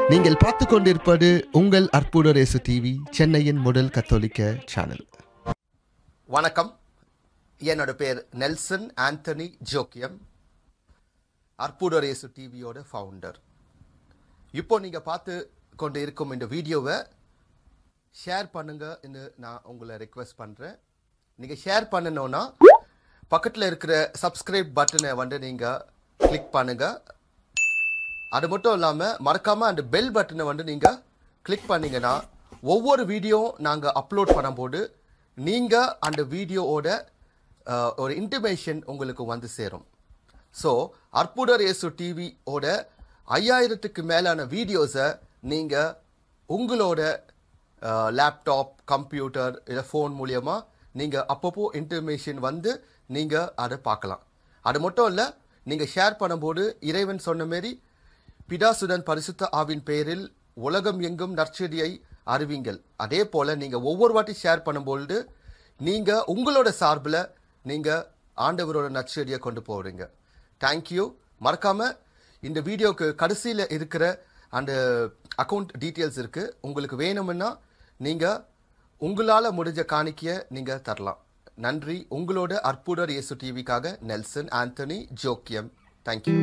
நீங்கள் பார்த்து கொண்டிருப்பது உங்கள் அற்புத ரேசு டிவி சென்னையின் முதல் கத்தோலிக்க சேனல் வணக்கம் என்னோட பேர் நெல்சன் ஆண்டனி ஜோக்கியம் அற்புதரேசு டிவியோட ஃபவுண்டர் இப்போ நீங்கள் பார்த்து கொண்டு இருக்கும் இந்த வீடியோவை ஷேர் பண்ணுங்கன்னு நான் உங்களை ரெக்வெஸ்ட் பண்ணுறேன் நீங்கள் ஷேர் பண்ணணும்னா பக்கத்தில் இருக்கிற சப்ஸ்கிரைப் பட்டனை வந்து நீங்கள் கிளிக் பண்ணுங்கள் அது மட்டும் இல்லாமல் மறக்காமல் அந்த பெல் பட்டனை வந்து நீங்கள் கிளிக் பண்ணீங்கன்னா ஒவ்வொரு வீடியோ நாங்கள் அப்லோட் பண்ணும்போது நீங்கள் அந்த வீடியோவோட அஹ், ஒரு இன்டிமேஷன் உங்களுக்கு வந்து சேரும் ஸோ அற்புதர் இயேசு டிவியோட ஐயாயிரத்துக்கு மேலான வீடியோஸை நீங்கள் உங்களோட லேப்டாப் கம்ப்யூட்டர் இல்லை ஃபோன் மூலியமா நீங்கள் அப்பப்போ இன்டர்மேஷன் வந்து நீங்கள் அதை பார்க்கலாம் அது மட்டும் இல்லை நீங்கள் ஷேர் பண்ணும்போது இறைவன் சொன்ன மாரி பிதாசுடன் பரிசுத்த ஆவின் பெயரில் உலகம் எங்கும் நற்செடியை அறிவிங்கள் அதே போல் நீங்கள் ஒவ்வொரு வாட்டி ஷேர் பண்ணும்பொழுது நீங்கள் உங்களோட சார்பில் நீங்கள் ஆண்டவரோட நற்செடியை கொண்டு போகிறீங்க தேங்க்யூ மறக்காமல் இந்த வீடியோக்கு கடைசியில் இருக்கிற அந்த அக்கௌண்ட் டீட்டெயில்ஸ் இருக்குது உங்களுக்கு வேணும்னா நீங்கள் உங்களால் முடிஞ்ச காணிக்கையை நீங்கள் தரலாம் நன்றி உங்களோட அற்புதர் இயேசு டிவிக்காக நெல்சன் ஆண்டனி ஜோக்கியம் தேங்க்யூ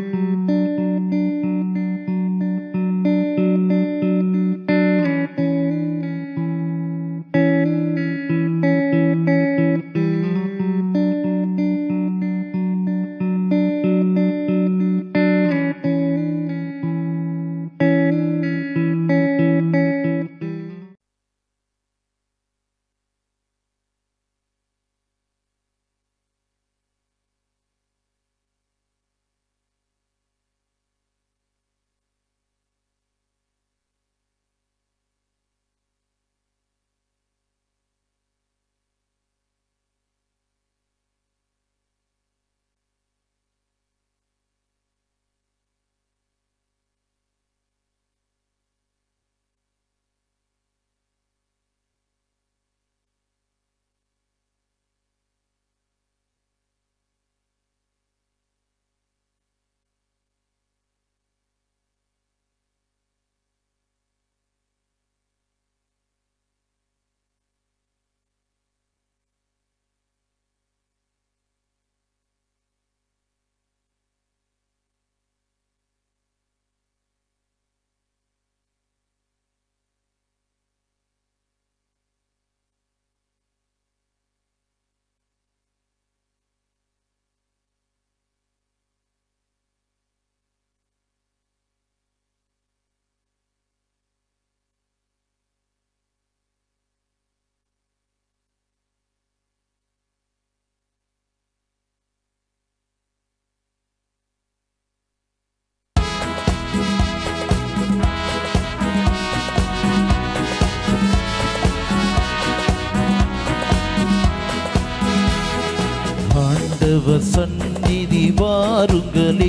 ஆண்டவர் சந்நிதி வாருங்களே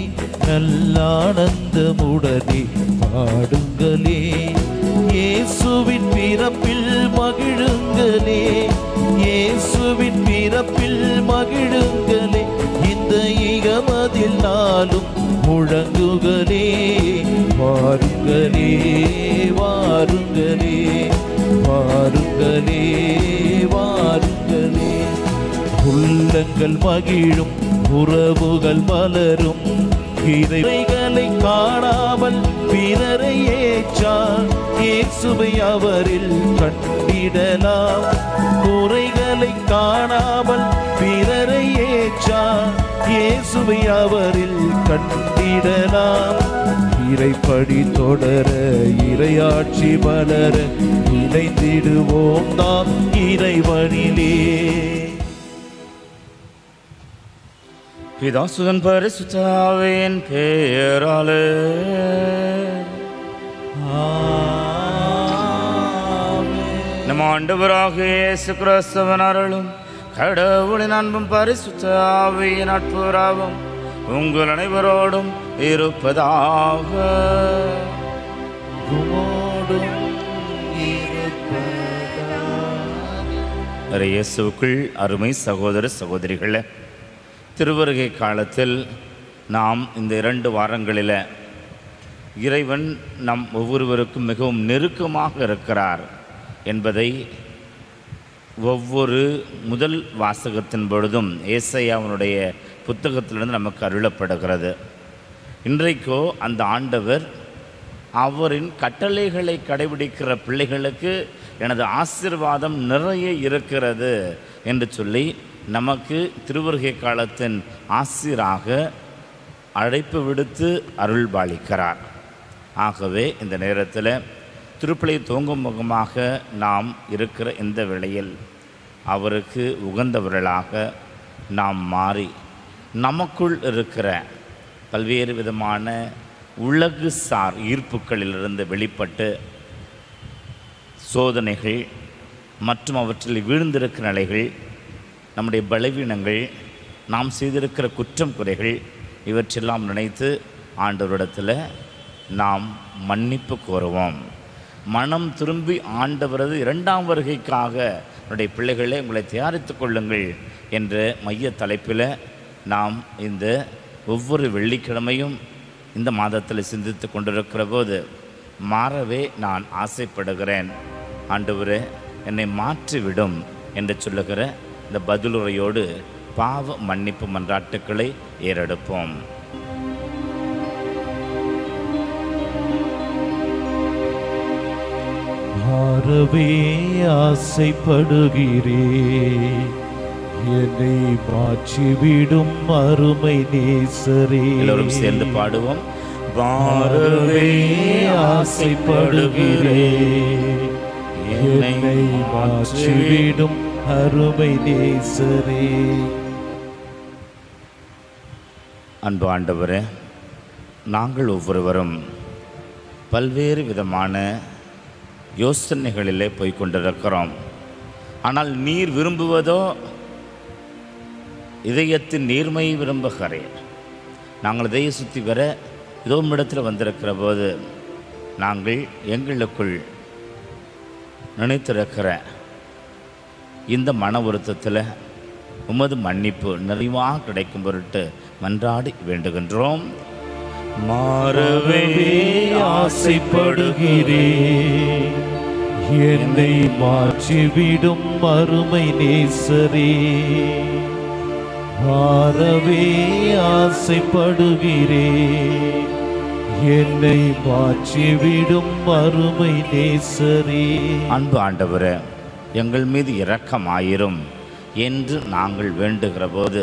நல்லானந்தமுடனே பாடுங்களே இயேசுவின் பிறப்பில் மகிழுங்களே இயேசுவின் பிறப்பில் மகிழுங்களே இந்த இகமதில் நாளும் முழங்குகளே வாருங்களே வாருங்களே வாருங்களே வாருங்களே உள்ளங்கள் மகிழும் உறவுகள் மலரும் இறைகளை காணாமல் பிறரை ஏற்றார் இயேசுவை அவரில் கண்டிடலாம் குறைகளை காணாமல் பிறரை ஏற்றார் இயேசுவை அவரில் கண்டிடலாம் இறைப்படி தொடர இறையாட்சி வளர இணைந்திடுவோம் நாம் இறைவனிலே பிதாசுதன் பரிசுத்தாவின் பெயராலே நம் ஆண்டவராக இயேசு கிறிஸ்தவன் அருளும் கடவுளின் அன்பும் பரிசுத்த ஆவியின் நட்புறாவும் உங்கள் அனைவரோடும் இருப்பதாக உமோடும் நிறைய இயேசுவுக்குள் அருமை சகோதர சகோதரிகளே திருவருகை காலத்தில் நாம் இந்த இரண்டு வாரங்களில் இறைவன் நம் ஒவ்வொருவருக்கும் மிகவும் நெருக்கமாக இருக்கிறார் என்பதை ஒவ்வொரு முதல் வாசகத்தின் பொழுதும் ஏசையாவனுடைய புத்தகத்திலிருந்து நமக்கு அருளப்படுகிறது இன்றைக்கோ அந்த ஆண்டவர் அவரின் கட்டளைகளை கடைபிடிக்கிற பிள்ளைகளுக்கு எனது ஆசிர்வாதம் நிறைய இருக்கிறது என்று சொல்லி நமக்கு திருவருகை காலத்தின் ஆசிராக அழைப்பு விடுத்து அருள்பாலிக்கிறார் ஆகவே இந்த நேரத்தில் திருப்பலை தூங்கும் முகமாக நாம் இருக்கிற இந்த வேளையில் அவருக்கு உகந்தவர்களாக நாம் மாறி நமக்குள் இருக்கிற பல்வேறு விதமான உலகு சார் ஈர்ப்புகளிலிருந்து வெளிப்பட்டு சோதனைகள் மற்றும் அவற்றில் வீழ்ந்திருக்கிற நிலைகள் நம்முடைய பலவீனங்கள் நாம் செய்திருக்கிற குற்றம் குறைகள் இவற்றெல்லாம் நினைத்து ஆண்டவரிடத்தில் நாம் மன்னிப்பு கோருவோம் மனம் திரும்பி ஆண்டவரது இரண்டாம் வருகைக்காக என்னுடைய பிள்ளைகளே உங்களை தயாரித்துக் கொள்ளுங்கள் என்ற மைய தலைப்பில் நாம் இந்த ஒவ்வொரு வெள்ளிக்கிழமையும் இந்த மாதத்தில் சிந்தித்து கொண்டிருக்கிற போது மாறவே நான் ஆசைப்படுகிறேன் ஆண்டவரே என்னை மாற்றிவிடும் என்று சொல்லுகிற இந்த பதிலுரையோடு பாவ மன்னிப்பு மன்றாட்டுக்களை ஏறெடுப்போம் மாறவே ஆசைப்படுகிறே என்னை மாற்றிவிடும் அருமை நேசரே எல்லோரும் சேர்ந்து பாடுவோம் மாறவே ஆசைப்படுகிறே என்னை மாற்றிவிடும் அருமை நேசரே அன்பு ஆண்டவரே நாங்கள் ஒவ்வொருவரும் பல்வேறு விதமான யோசனைகளிலே போய் கொண்டிருக்கிறோம் ஆனால் நீர் விரும்புவதோ இதயத்தின் நீர்மையை விரும்புகிறேன் நாங்கள் இதையை சுற்றி வர ஏதோ இடத்துல வந்திருக்கிற போது நாங்கள் எங்களுக்குள் நினைத்திருக்கிற இந்த மன வருத்தத்தில் உமது மன்னிப்பு நிறைவாக கிடைக்கும் பொருட்டு மன்றாடி வேண்டுகின்றோம் மாறவே ஆசைப்படுகிறே என்னை மாற்றிவிடும் அருமை நேசரே மாறவே ஆசைப்படுகிறே என்னை மாற்றிவிடும் அருமை நேசரே அன்பு ஆண்டவரே எங்கள் மீது இரக்கமாயிரும் என்று நாங்கள் வேண்டுகிற போது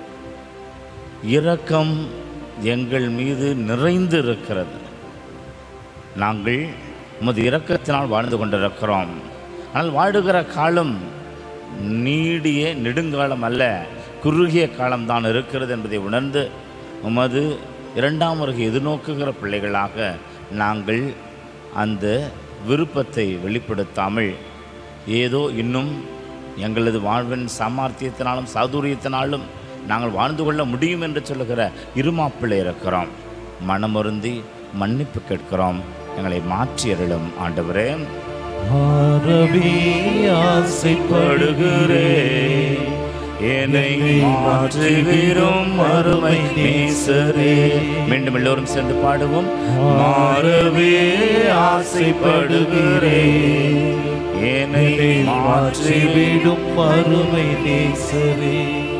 இரக்கம் எங்கள் மீது நிறைந்து இருக்கிறது நாங்கள் உமது இரக்கத்தினால் வாழ்ந்து கொண்டிருக்கிறோம் ஆனால் வாழுகிற காலம் நீடிய நெடுங்காலம் அல்ல குறுகிய காலம்தான் இருக்கிறது என்பதை உணர்ந்து உமது இரண்டாம் வருகை எதிர்நோக்குகிற பிள்ளைகளாக நாங்கள் அந்த விருப்பத்தை வெளிப்படுத்தாமல் ஏதோ இன்னும் எங்களது வாழ்வின் சாமர்த்தியத்தினாலும் சாதுரியத்தினாலும் நாங்கள் வாழ்ந்து கொள்ள முடியும் என்று சொல்லுகிற இருமாப்பிள்ளை இருக்கிறோம் மனமருந்தி மன்னிப்பு கேட்கிறோம் எங்களை மாற்றி அருளும் ஆண்டவரே மாறவே ஆசைப்படுகிறே என்னை மாற்றுவீரும் அருமை நேசரே மீண்டும் எல்லோரும் சேர்ந்து பாடுவோம் மாறவே ஆசைப்படுகிறே என்னை மாற்றிவிடும் மாற்றிவிடும் அருமை நேசரே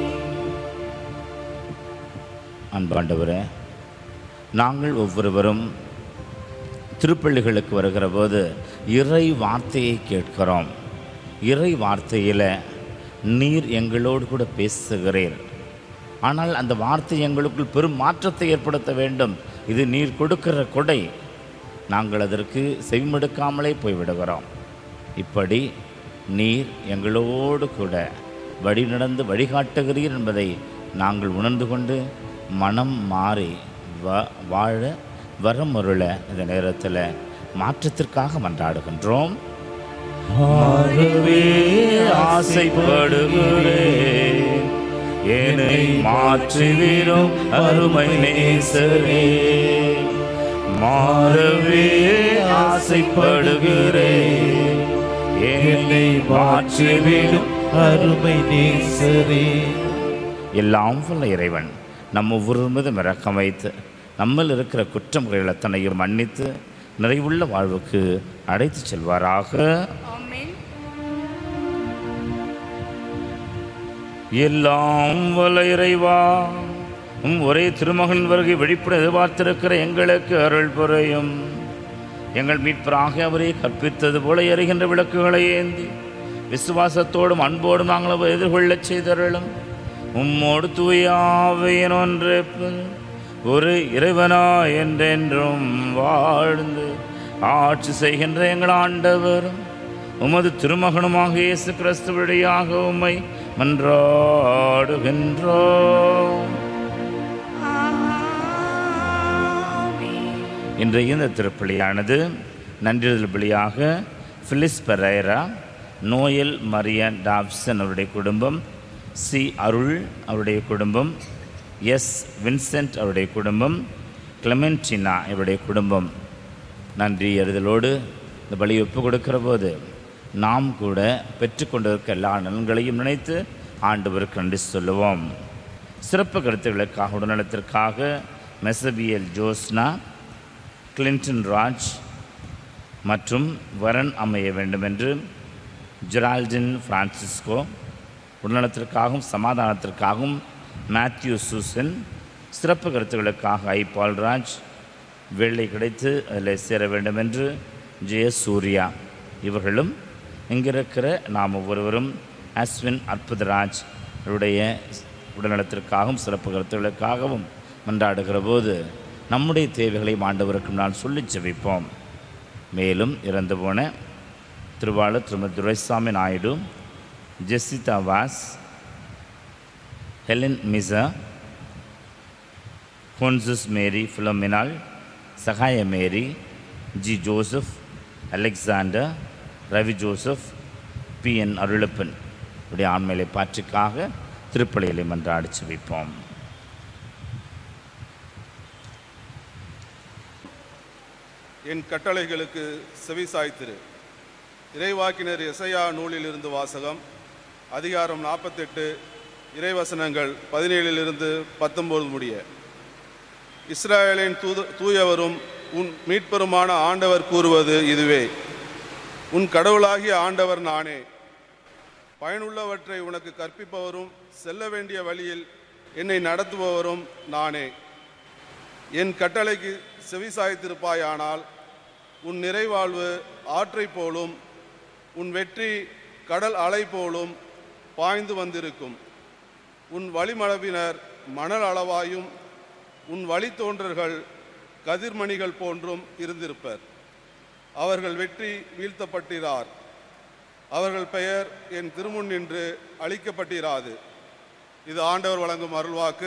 அன்பாண்டவரே நாங்கள் ஒவ்வொருவரும் திருப்பள்ளிகளுக்கு வருகிற போது இறை வார்த்தையை கேட்கிறோம் இறை வார்த்தையில் நீர் எங்களோடு கூட பேசுகிறீர் ஆனால் அந்த வார்த்தை எங்களுக்குள் பெரும் மாற்றத்தை ஏற்படுத்த வேண்டும் இது நீர் கொடுக்கிற கொடை நாங்கள் அதற்கு செவிமடுக்காமலே போய்விடுகிறோம் இப்படி நீர் எங்களோடு கூட வழி நடந்து வழிகாட்டுகிறீர் என்பதை நாங்கள் உணர்ந்து கொண்டு மனம் மாறி வா வாழ வரமருள இந்த நேரத்தில் மாற்றத்திற்காக மன்றாடுகின்றோம் மாறவே ஆசைப்படுகிறேன் என்னை மாற்றிவிடும் அருமை நேசரே மாறவே ஆசைப்படுகிறேன் என்னை மாற்றிவிடும் அருமை நேசரே எல்லாம் வல்ல இறைவன் நம் ஒவ்வொரு மீதும் இரக்கம் வைத்து நம்மில் இருக்கிற குற்றம் குறைகள் அத்தனையும் மன்னித்து நிறைவுள்ள வாழ்வுக்கு அழைத்து செல்வாராக ஆமென் எல்லாம் வல்ல இறைவா உம் ஒரே திருமகன் வருகை வெளிப்பட எதிர்பார்த்திருக்கிற எங்களுக்கு அருள் புரியும் எங்கள் மீட்பராக அவரே கற்பித்தது போல எரிகின்ற விளக்குகளை ஏந்தி விசுவாசத்தோடும் அன்போடும் நாங்கள் அவரை எதிர்கொள்ளச் செய்தருளும் உம்மோடு தூயாவையின் ஒன்று ஒரு இறைவனா என்றென்றும் வாழ்ந்து ஆட்சி செய்கின்ற எங்கள் ஆண்டவரும் உமது திருமகனுமாக இயேசு கிறிஸ்து வழியாக உம்மை மன்றாடுகின்றோம் ஆமென் இன்றைய இந்த திருப்பலியானது நன்றிதல் பலியாக Phyllis Pereira Noel Marian Dobson அவருடைய குடும்பம் சி அருள் அவருடைய குடும்பம் எஸ் வின்சென்ட் அவருடைய குடும்பம் கிளமென்டினா இவருடைய குடும்பம் நன்றி அறிதலோடு இந்த பலி ஒப்பு கொடுக்கிற போது நாம் கூட பெற்றுக்கொண்டிருக்க எல்லா நலன்களையும் நினைத்து ஆண்டவருக்கு நன்றி சொல்லுவோம் சிறப்பு கருத்துக்களுக்காக உடல்நலத்திற்காக மெசபியல் ஜோஸ்னா கிளின்டன் ராஜ் மற்றும் வரன் அமைய வேண்டுமென்று ஜெரால்டின் பிரான்சிஸ்கோ உடல்நலத்திற்காகவும் சமாதானத்திற்காகவும் மேத்யூ சூசன் சிறப்பு கருத்துக்களுக்காக ஐ பால்ராஜ் வேலை கிடைத்து அதில் சேர வேண்டுமென்று ஜெய சூர்யா இவர்களும் இங்கிருக்கிற நாம் ஒவ்வொருவரும் அஸ்வின் அற்புதராஜ் அவருடைய உடல்நலத்திற்காகவும் சிறப்பு கருத்துக்களுக்காகவும் மன்றாடுகிற போது நம்முடைய தேவைகளை ஆண்டவருக்கு நான் சொல்லிச் ஜெபிப்போம் மேலும் இறந்து போன திருவாளர் திருமதி துரைசாமி நாயுடு ஜெசிதா வாஸ் ஹெலன் மிசா ஹோன்சஸ் மேரி ஃபிலோமினால் Sahaya Mary G Joseph Alexander Ravi Joseph P N Arulappan உடைய ஆண்மையிலை பாற்றுக்காக திருப்பலிகளை மன்றாடி வைப்போம் என் கட்டளைகளுக்கு செவிசாய்த்திரு இறைவாக்கினர் எசையா நூலிலிருந்து வாசகம் அதிகாரம் நாற்பத்தெட்டு இறைவசனங்கள் பதினேழிலிருந்து பத்தொன்பது முடிய இஸ்ராயலின் தூது தூயவரும் உன் மீட்பெருமான ஆண்டவர் கூறுவது இதுவே உன் கடவுளாகிய ஆண்டவர் நானே பயனுள்ளவற்றை உனக்கு கற்பிப்பவரும் செல்ல வேண்டிய வழியில் என்னை நடத்துபவரும் நானே என் கட்டளைக்கு செவிசாய்த்திருப்பாயானால் உன் நிறைவாழ்வு ஆற்றைப் போலும் உன் வெற்றி கடல் அலை போலும் பாய்ந்து வந்திருக்கும் உன் வழிமரபினர் மணல் அளவாயும் உன் வழித்தோன்றர்கள் கதிர்மணிகள் போன்றும் இருந்திருப்பர் அவர்கள் வெற்றி வீழ்த்தப்பட்டிரார் அவர்கள் பெயர் என் திருமுன் நின்று அழிக்கப்பட்டிராது இது ஆண்டவர் வழங்கும் அருள்வாக்கு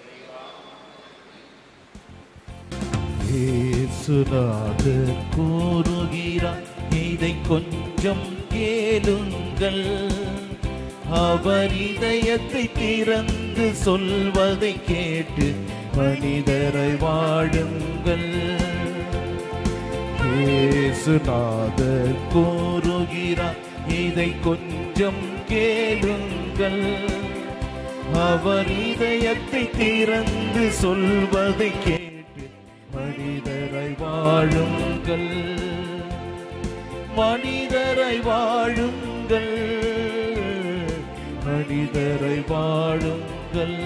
இயேசுநாதர் கூறுகிறார் இதை கொஞ்சம் கேளுங்கள் அவர் இதயத்தை திறந்து சொல்வதை கேட்டு மனிதரை வாழுங்கள் இயேசுநாதர் கூறுகிறார் இதை கொஞ்சம் கேளுங்கள் அவர் இதயத்தை திறந்து சொல்வதை கேட்டு மனிதரை வாழுங்கள் மனிதரை வாழுங்கள் மனிதரை வாழுங்கள்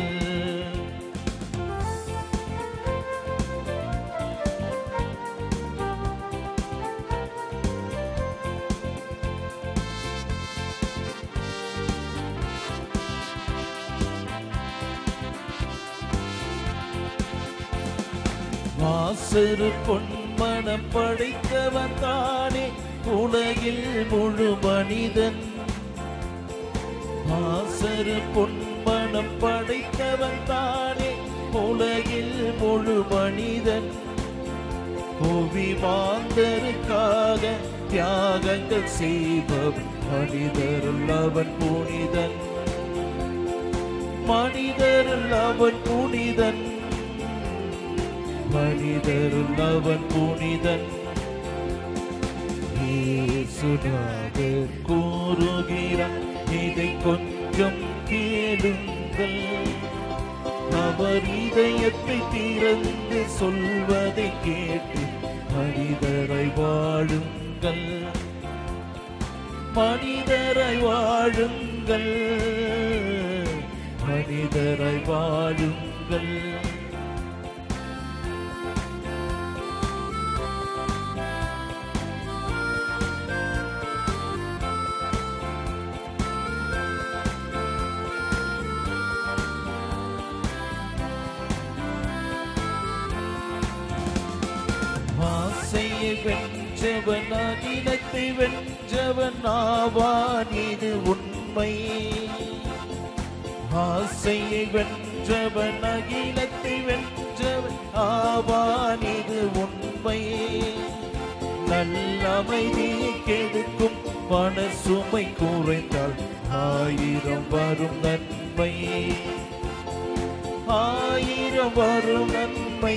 மாசரு பொன்மனம் படைத்தவன் தானே உலகில் முழு மனிதன் மாசரு பொன்மனம் படைத்தவன் தானே உலகில் முழு மனிதன் புவி மாந்தருக்காக தியாகங்கள் செய்பவன் மனிதருள் அவன் புனிதன் மனிதருள் அவன் புனிதன் மனிதருள் அவன் புனிதன் இயேசுநாதர் கூறுகிறார் இதை கொஞ்சம் கேளுங்கள் அவர் இதயத்தை திறந்து சொல்வதை கேட்டு மனிதரை வாழுங்கள் மனிதரை வாழுங்கள் மனிதரை வாழுங்கள் ஆசையை வென்றவன் அகிலத்தை வென்றவன் ஆவான் இது உண்மை ஆசையை வென்றவன் அகிலத்தை வென்றவன் ஆவான் இது உண்மை நல்ல அமைதியை கெடுக்கும் மன சுமை குறைந்தால் ஆயிரம் வரும் நன்மை ஆயிரம் வரும் நன்மை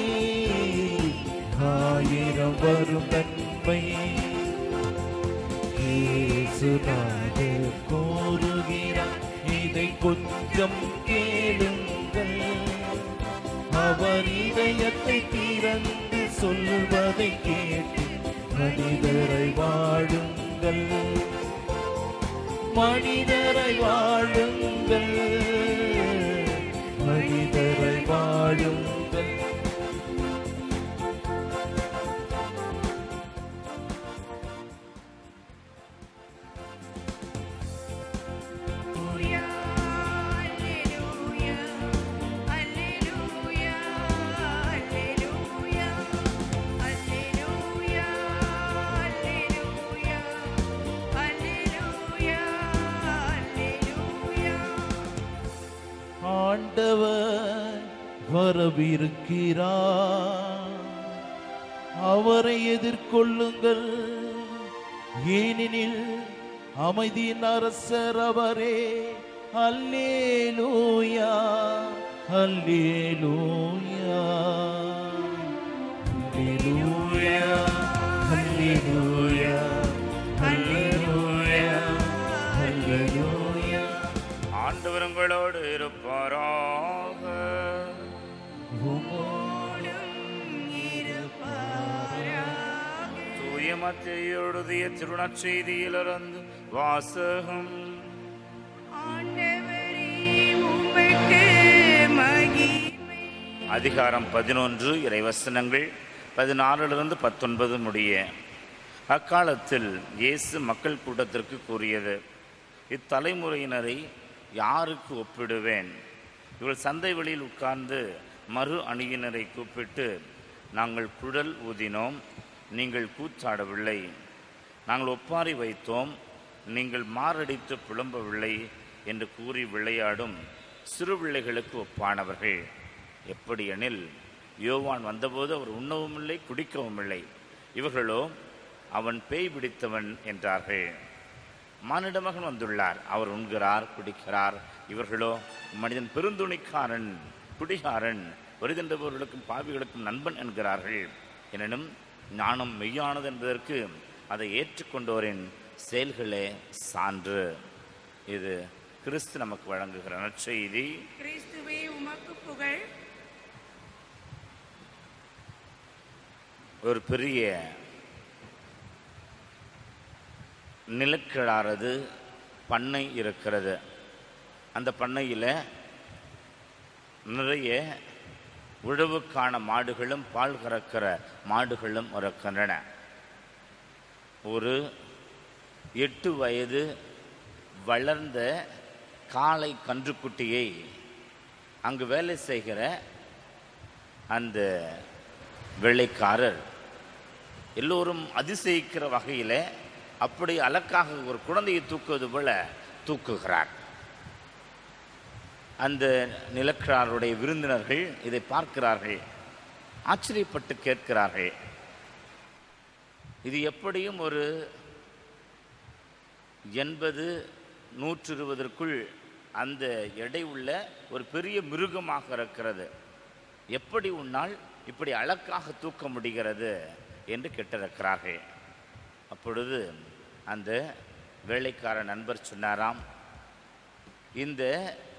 ஆயிரம் வரும் நன்மை இயேசுநாதர் கூறுகிறார் இதை கொஞ்சம் கேளுங்கள் அவர் இதயத்தை திறந்து சொல்வதை கேட்டு மனிதரை வாழுங்கள் மனிதரை வாழுங்கள் மனிதரை வாழுங்கள் ஆண்டவர் வரவிருக்கிறார் அவரை எதிர்கொள்ளுங்கள் ஏனெனில் அமைதியின் அரசர் அவரே அல்லேலூயா அல்லேலூயா அல்லேலூயா அல்லேலூயா அல்லேலூயா அல்லேலூயா ஆண்டவர் உங்களோடு இருப்பாராக தூய மத்திய எழுதிய திருநற்செய்தியிலிருந்து வாசகம் அதிகாரம் பதினொன்று இறைவசனங்கள் பதினாறிலிருந்து பத்தொன்பது முடிய அக்காலத்தில் இயேசு மக்கள் கூட்டத்திற்கு கூறியது இத்தலைமுறையினரை யாருக்கு ஒப்பிடுவேன் இவள் சந்தை வெளியில் உட்கார்ந்து மறு அணியினரை கூப்பிட்டு நாங்கள் குழல் ஊதினோம் நீங்கள் கூச்சாடவில்லை நாங்கள் ஒப்பாரி வைத்தோம் நீங்கள் மாரடித்து புலம்பவில்லை என்று கூறி விளையாடும் சிறு பிள்ளைகளுக்கு ஒப்பானவர்கள் எப்படியெனில் யோவான் வந்தபோது அவர் உண்ணவும் இல்லை குடிக்கவும் இல்லை இவர்களோ அவன் பேய் பிடித்தவன் என்றார்கள் மானிட மகன் வந்துள்ளார் அவர் உண்கிறார் குடிக்கிறார் இவர்களோ மனிதன் பெருந்துணிக்காரன் குடிகாரன் வருகின்றவர்களுக்கும் பாவிகளுக்கும் நண்பன் என்கிறார்கள் எனினும் ஞானம் மெய்யானது என்பதற்கு அதை ஏற்றுக்கொண்டோரின் செயல்களே சான்று இது கிறிஸ்து நமக்கு வழங்குகிற நற்செய்தி கிறிஸ்துவே உமக்கு புகழ் ஒரு பெரிய நிலக்கிழாரது பண்ணை இருக்கிறது அந்த பண்ணையில் நிறைய உழவுக்கான மாடுகளும் பால் கறக்கிற மாடுகளும் இருக்கின்றன ஒரு எட்டு வயது வளர்ந்த காளை கன்றுக்குட்டியை அங்கு வேலை செய்கிற அந்த வெள்ளைக்காரர் எல்லோரும் அதிசயிக்கிற வகையில் அப்படி அலக்காக ஒரு குழந்தையை தூக்குவது போல தூக்குகிறார் அந்த நிலக்கிழாருடைய விருந்தினர்கள் இதை பார்க்கிறார்கள் ஆச்சரியப்பட்டு கேட்கிறார்கள் இது எப்படியும் ஒரு எண்பது நூற்று இருபதற்குள் அந்த எடை உள்ள ஒரு பெரிய மிருகமாக இருக்கிறது எப்படி உன்னால் இப்படி அழக்காக தூக்க முடிகிறது என்று கேட்டிருக்கிறார்கள் அப்பொழுது அந்த வேலைக்கார நண்பர் சொன்னாராம் இந்த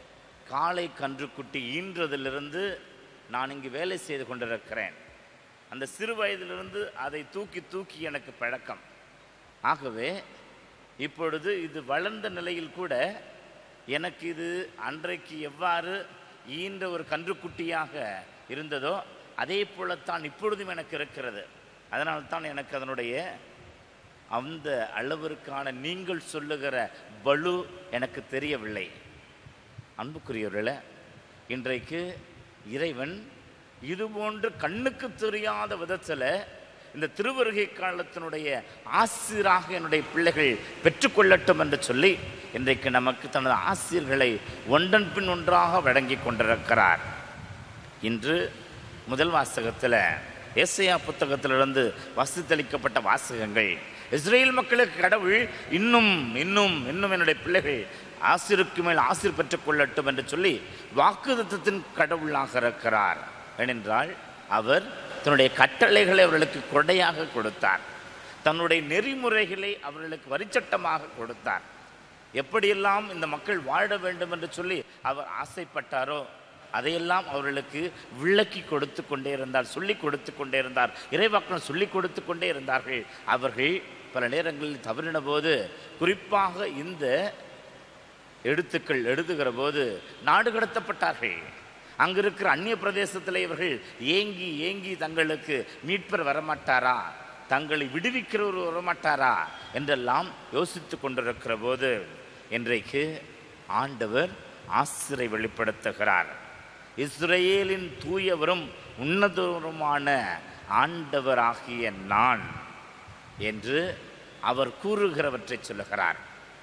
காளை கன்றுக்குட்டி ஈன்றதிலிருந்து நான் இங்கு வேலை செய்து கொண்டிருக்கிறேன் அந்த சிறு வயதிலிருந்து அதை தூக்கி தூக்கி எனக்கு பழக்கம் ஆகவே இப்பொழுது இது வளர்ந்த நிலையில் கூட எனக்கு இது அன்றைக்கு எவ்வாறு ஈன்ற ஒரு கன்றுக்குட்டியாக இருந்ததோ அதே போலத்தான் இப்பொழுதும் எனக்கு இருக்கிறது அதனால்தான் எனக்கு அதனுடைய அந்த அளவிற்கான நீங்கள் சொல்லுகிற பலு எனக்கு தெரியவில்லை அன்புக்குரியவர்களே இன்றைக்கு இறைவன் இதுபோன்று கண்ணுக்கு தெரியாத விதத்தில் இந்த திருவருகை காலத்தினுடைய ஆசிராக என்னுடைய பிள்ளைகள் பெற்றுக்கொள்ளட்டும் என்று சொல்லி இன்றைக்கு நமக்கு தனது ஆசிரியர்களை ஒன்றன் பின் ஒன்றாக வழங்கி கொண்டிருக்கிறார் இன்று முதல் வாசகத்தில் ஏசையா புத்தகத்திலிருந்து வாசித்தளிக்கப்பட்ட வாசகங்கள் இஸ்ரேல் மக்களுக்கு கடவுள் இன்னும் இன்னும் இன்னும் என்னுடைய பிள்ளைகள் ஆசிருக்கு மேல் ஆசிர் பெற்றுக் கொள்ளட்டும் என்று சொல்லி வாக்குதத்தின் கடவுளாக இருக்கிறார் ஏனென்றால் அவர் தன்னுடைய கட்டளைகளை அவர்களுக்கு கொடையாக கொடுத்தார் தன்னுடைய நெறிமுறைகளை அவர்களுக்கு வரிச்சட்டமாக கொடுத்தார் எப்படியெல்லாம் இந்த மக்கள் வாழ வேண்டும் என்று சொல்லி அவர் ஆசைப்பட்டாரோ அதையெல்லாம் அவர்களுக்கு விளக்கி கொடுத்து கொண்டே இருந்தார் சொல்லி கொடுத்து கொண்டே இருந்தார் இறைவாக்கள் சொல்லி கொடுத்து கொண்டே இருந்தார்கள் அவர்கள் பல நேரங்களில் தவறின போது குறிப்பாக இந்த எழுத்துக்கள் எழுதுகிற போது நாடு கடத்தப்பட்டார்கள் அங்கு இருக்கிற அந்நிய பிரதேசத்தில் இவர்கள் ஏங்கி ஏங்கி தங்களுக்கு மீட்பர் வரமாட்டாரா தங்களை விடுவிக்கிறவர் வரமாட்டாரா என்றெல்லாம் யோசித்து கொண்டிருக்கிற போது இன்றைக்கு ஆண்டவர் ஆசிரை வெளிப்படுத்துகிறார் இஸ்ரேலின் தூயவரும் உன்னதருமான ஆண்டவராகிய நான் என்று அவர் கூறுகிறவற்றை சொல்லுகிறார்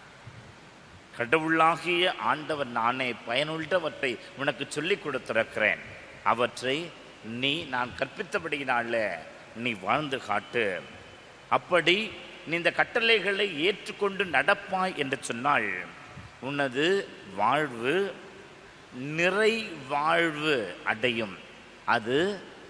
கடவுளாகிய ஆண்டவர் நானே பயனுள்ளவற்றை உனக்கு சொல்லிக் கொடுத்திருக்கிறேன் அவற்றை நீ நான் கற்பித்தபடியினால நீ வாழ்ந்து காட்டு அப்படி நீ இந்த கட்டளைகளை ஏற்றுக்கொண்டு நடப்பாய் என்று சொன்னால் உனது வாழ்வு நிறை வாழ்வு அடையும் அது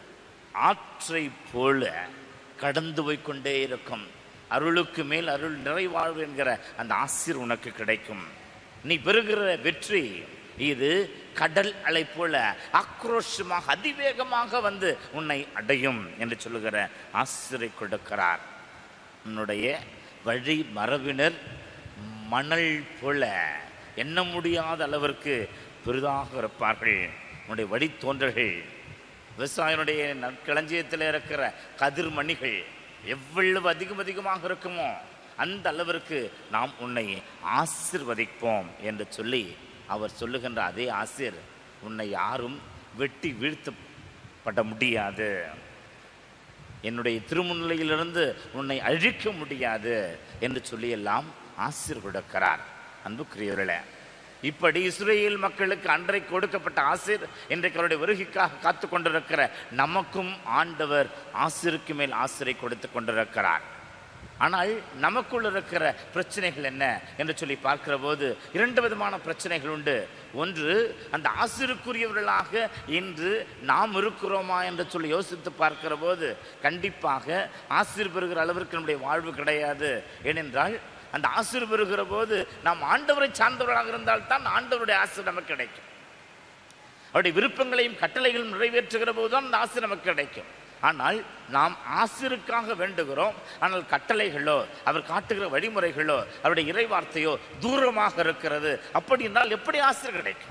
ஆற்றை போல கடந்து போய்க்கொண்டே இருக்கும் அருளுக்கு மேல் அருள் நிறைவாழ்வு என்கிற அந்த ஆசிர் உனக்கு கிடைக்கும் நீ பெறுகிற வெற்றி இது கடல் அலை போல ஆக்ரோஷமாக அதிவேகமாக வந்து உன்னை அடையும் என்று சொல்லுகிற ஆசிரை கொடுக்கிறார் உன்னுடைய வழி மரபினர் மணல் போல எண்ண முடியாத அளவிற்கு பெரிதாக இருப்பார்கள் உன்னுடைய வழித்தோன்றல்கள் விவசாயினுடைய நற்களஞ்சியத்தில் இருக்கிற கதிர்மணிகள் எவ்வளவு அதிகம் அதிகமாக இருக்குமோ அந்த அளவிற்கு நாம் உன்னை ஆசிர்வதிப்போம் என்று சொல்லி அவர் சொல்லுகின்ற அதே ஆசிர் உன்னை யாரும் வெட்டி வீழ்த்தப்பட முடியாது என்னுடைய திருமுன்னிலையிலிருந்து உன்னை அழிக்க முடியாது என்று சொல்லியெல்லாம் ஆசிர் கொடுக்கிறார் அன்புக்குரியவர்களே இப்படி இஸ்ரேல் மக்களுக்கு அன்றை கொடுக்கப்பட்ட ஆசிர் இன்றைக்கு அவருடைய வருகைக்காக காத்து கொண்டிருக்கிற நமக்கும் ஆண்டவர் ஆசிருக்கு மேல் ஆசிரை கொடுத்து கொண்டிருக்கிறார் ஆனால் நமக்குள் இருக்கிற பிரச்சனைகள் என்ன என்று சொல்லி பார்க்கிற போது இரண்டு விதமான பிரச்சனைகள் உண்டு ஒன்று அந்த ஆசிருக்குரியவர்களாக இன்று நாம் இருக்கிறோமா என்று சொல்லி யோசித்து பார்க்கிற போது கண்டிப்பாக ஆசிர் பெறுகிற அளவிற்கு நம்முடைய வாழ்வு கிடையாது ஏனென்றால் அந்த ஆசிர் பெறுகிற போது நாம் ஆண்டவரை சார்ந்தவர்களாக இருந்தால் தான் ஆண்டவருடைய ஆசிர் நமக்கு கிடைக்கும் அவருடைய விருப்பங்களையும் கட்டளைகளும் நிறைவேற்றுகிற போதுதான் அந்த ஆசிர் நமக்கு கிடைக்கும் ஆனால் நாம் ஆசிருக்காக வேண்டுகிறோம் ஆனால் கட்டளைகளோ அவர் காட்டுகிற வழிமுறைகளோ அவருடைய இறைவார்த்தையோ தூரமாக இருக்கிறது அப்படி என்றால் எப்படி ஆசிர் கிடைக்கும்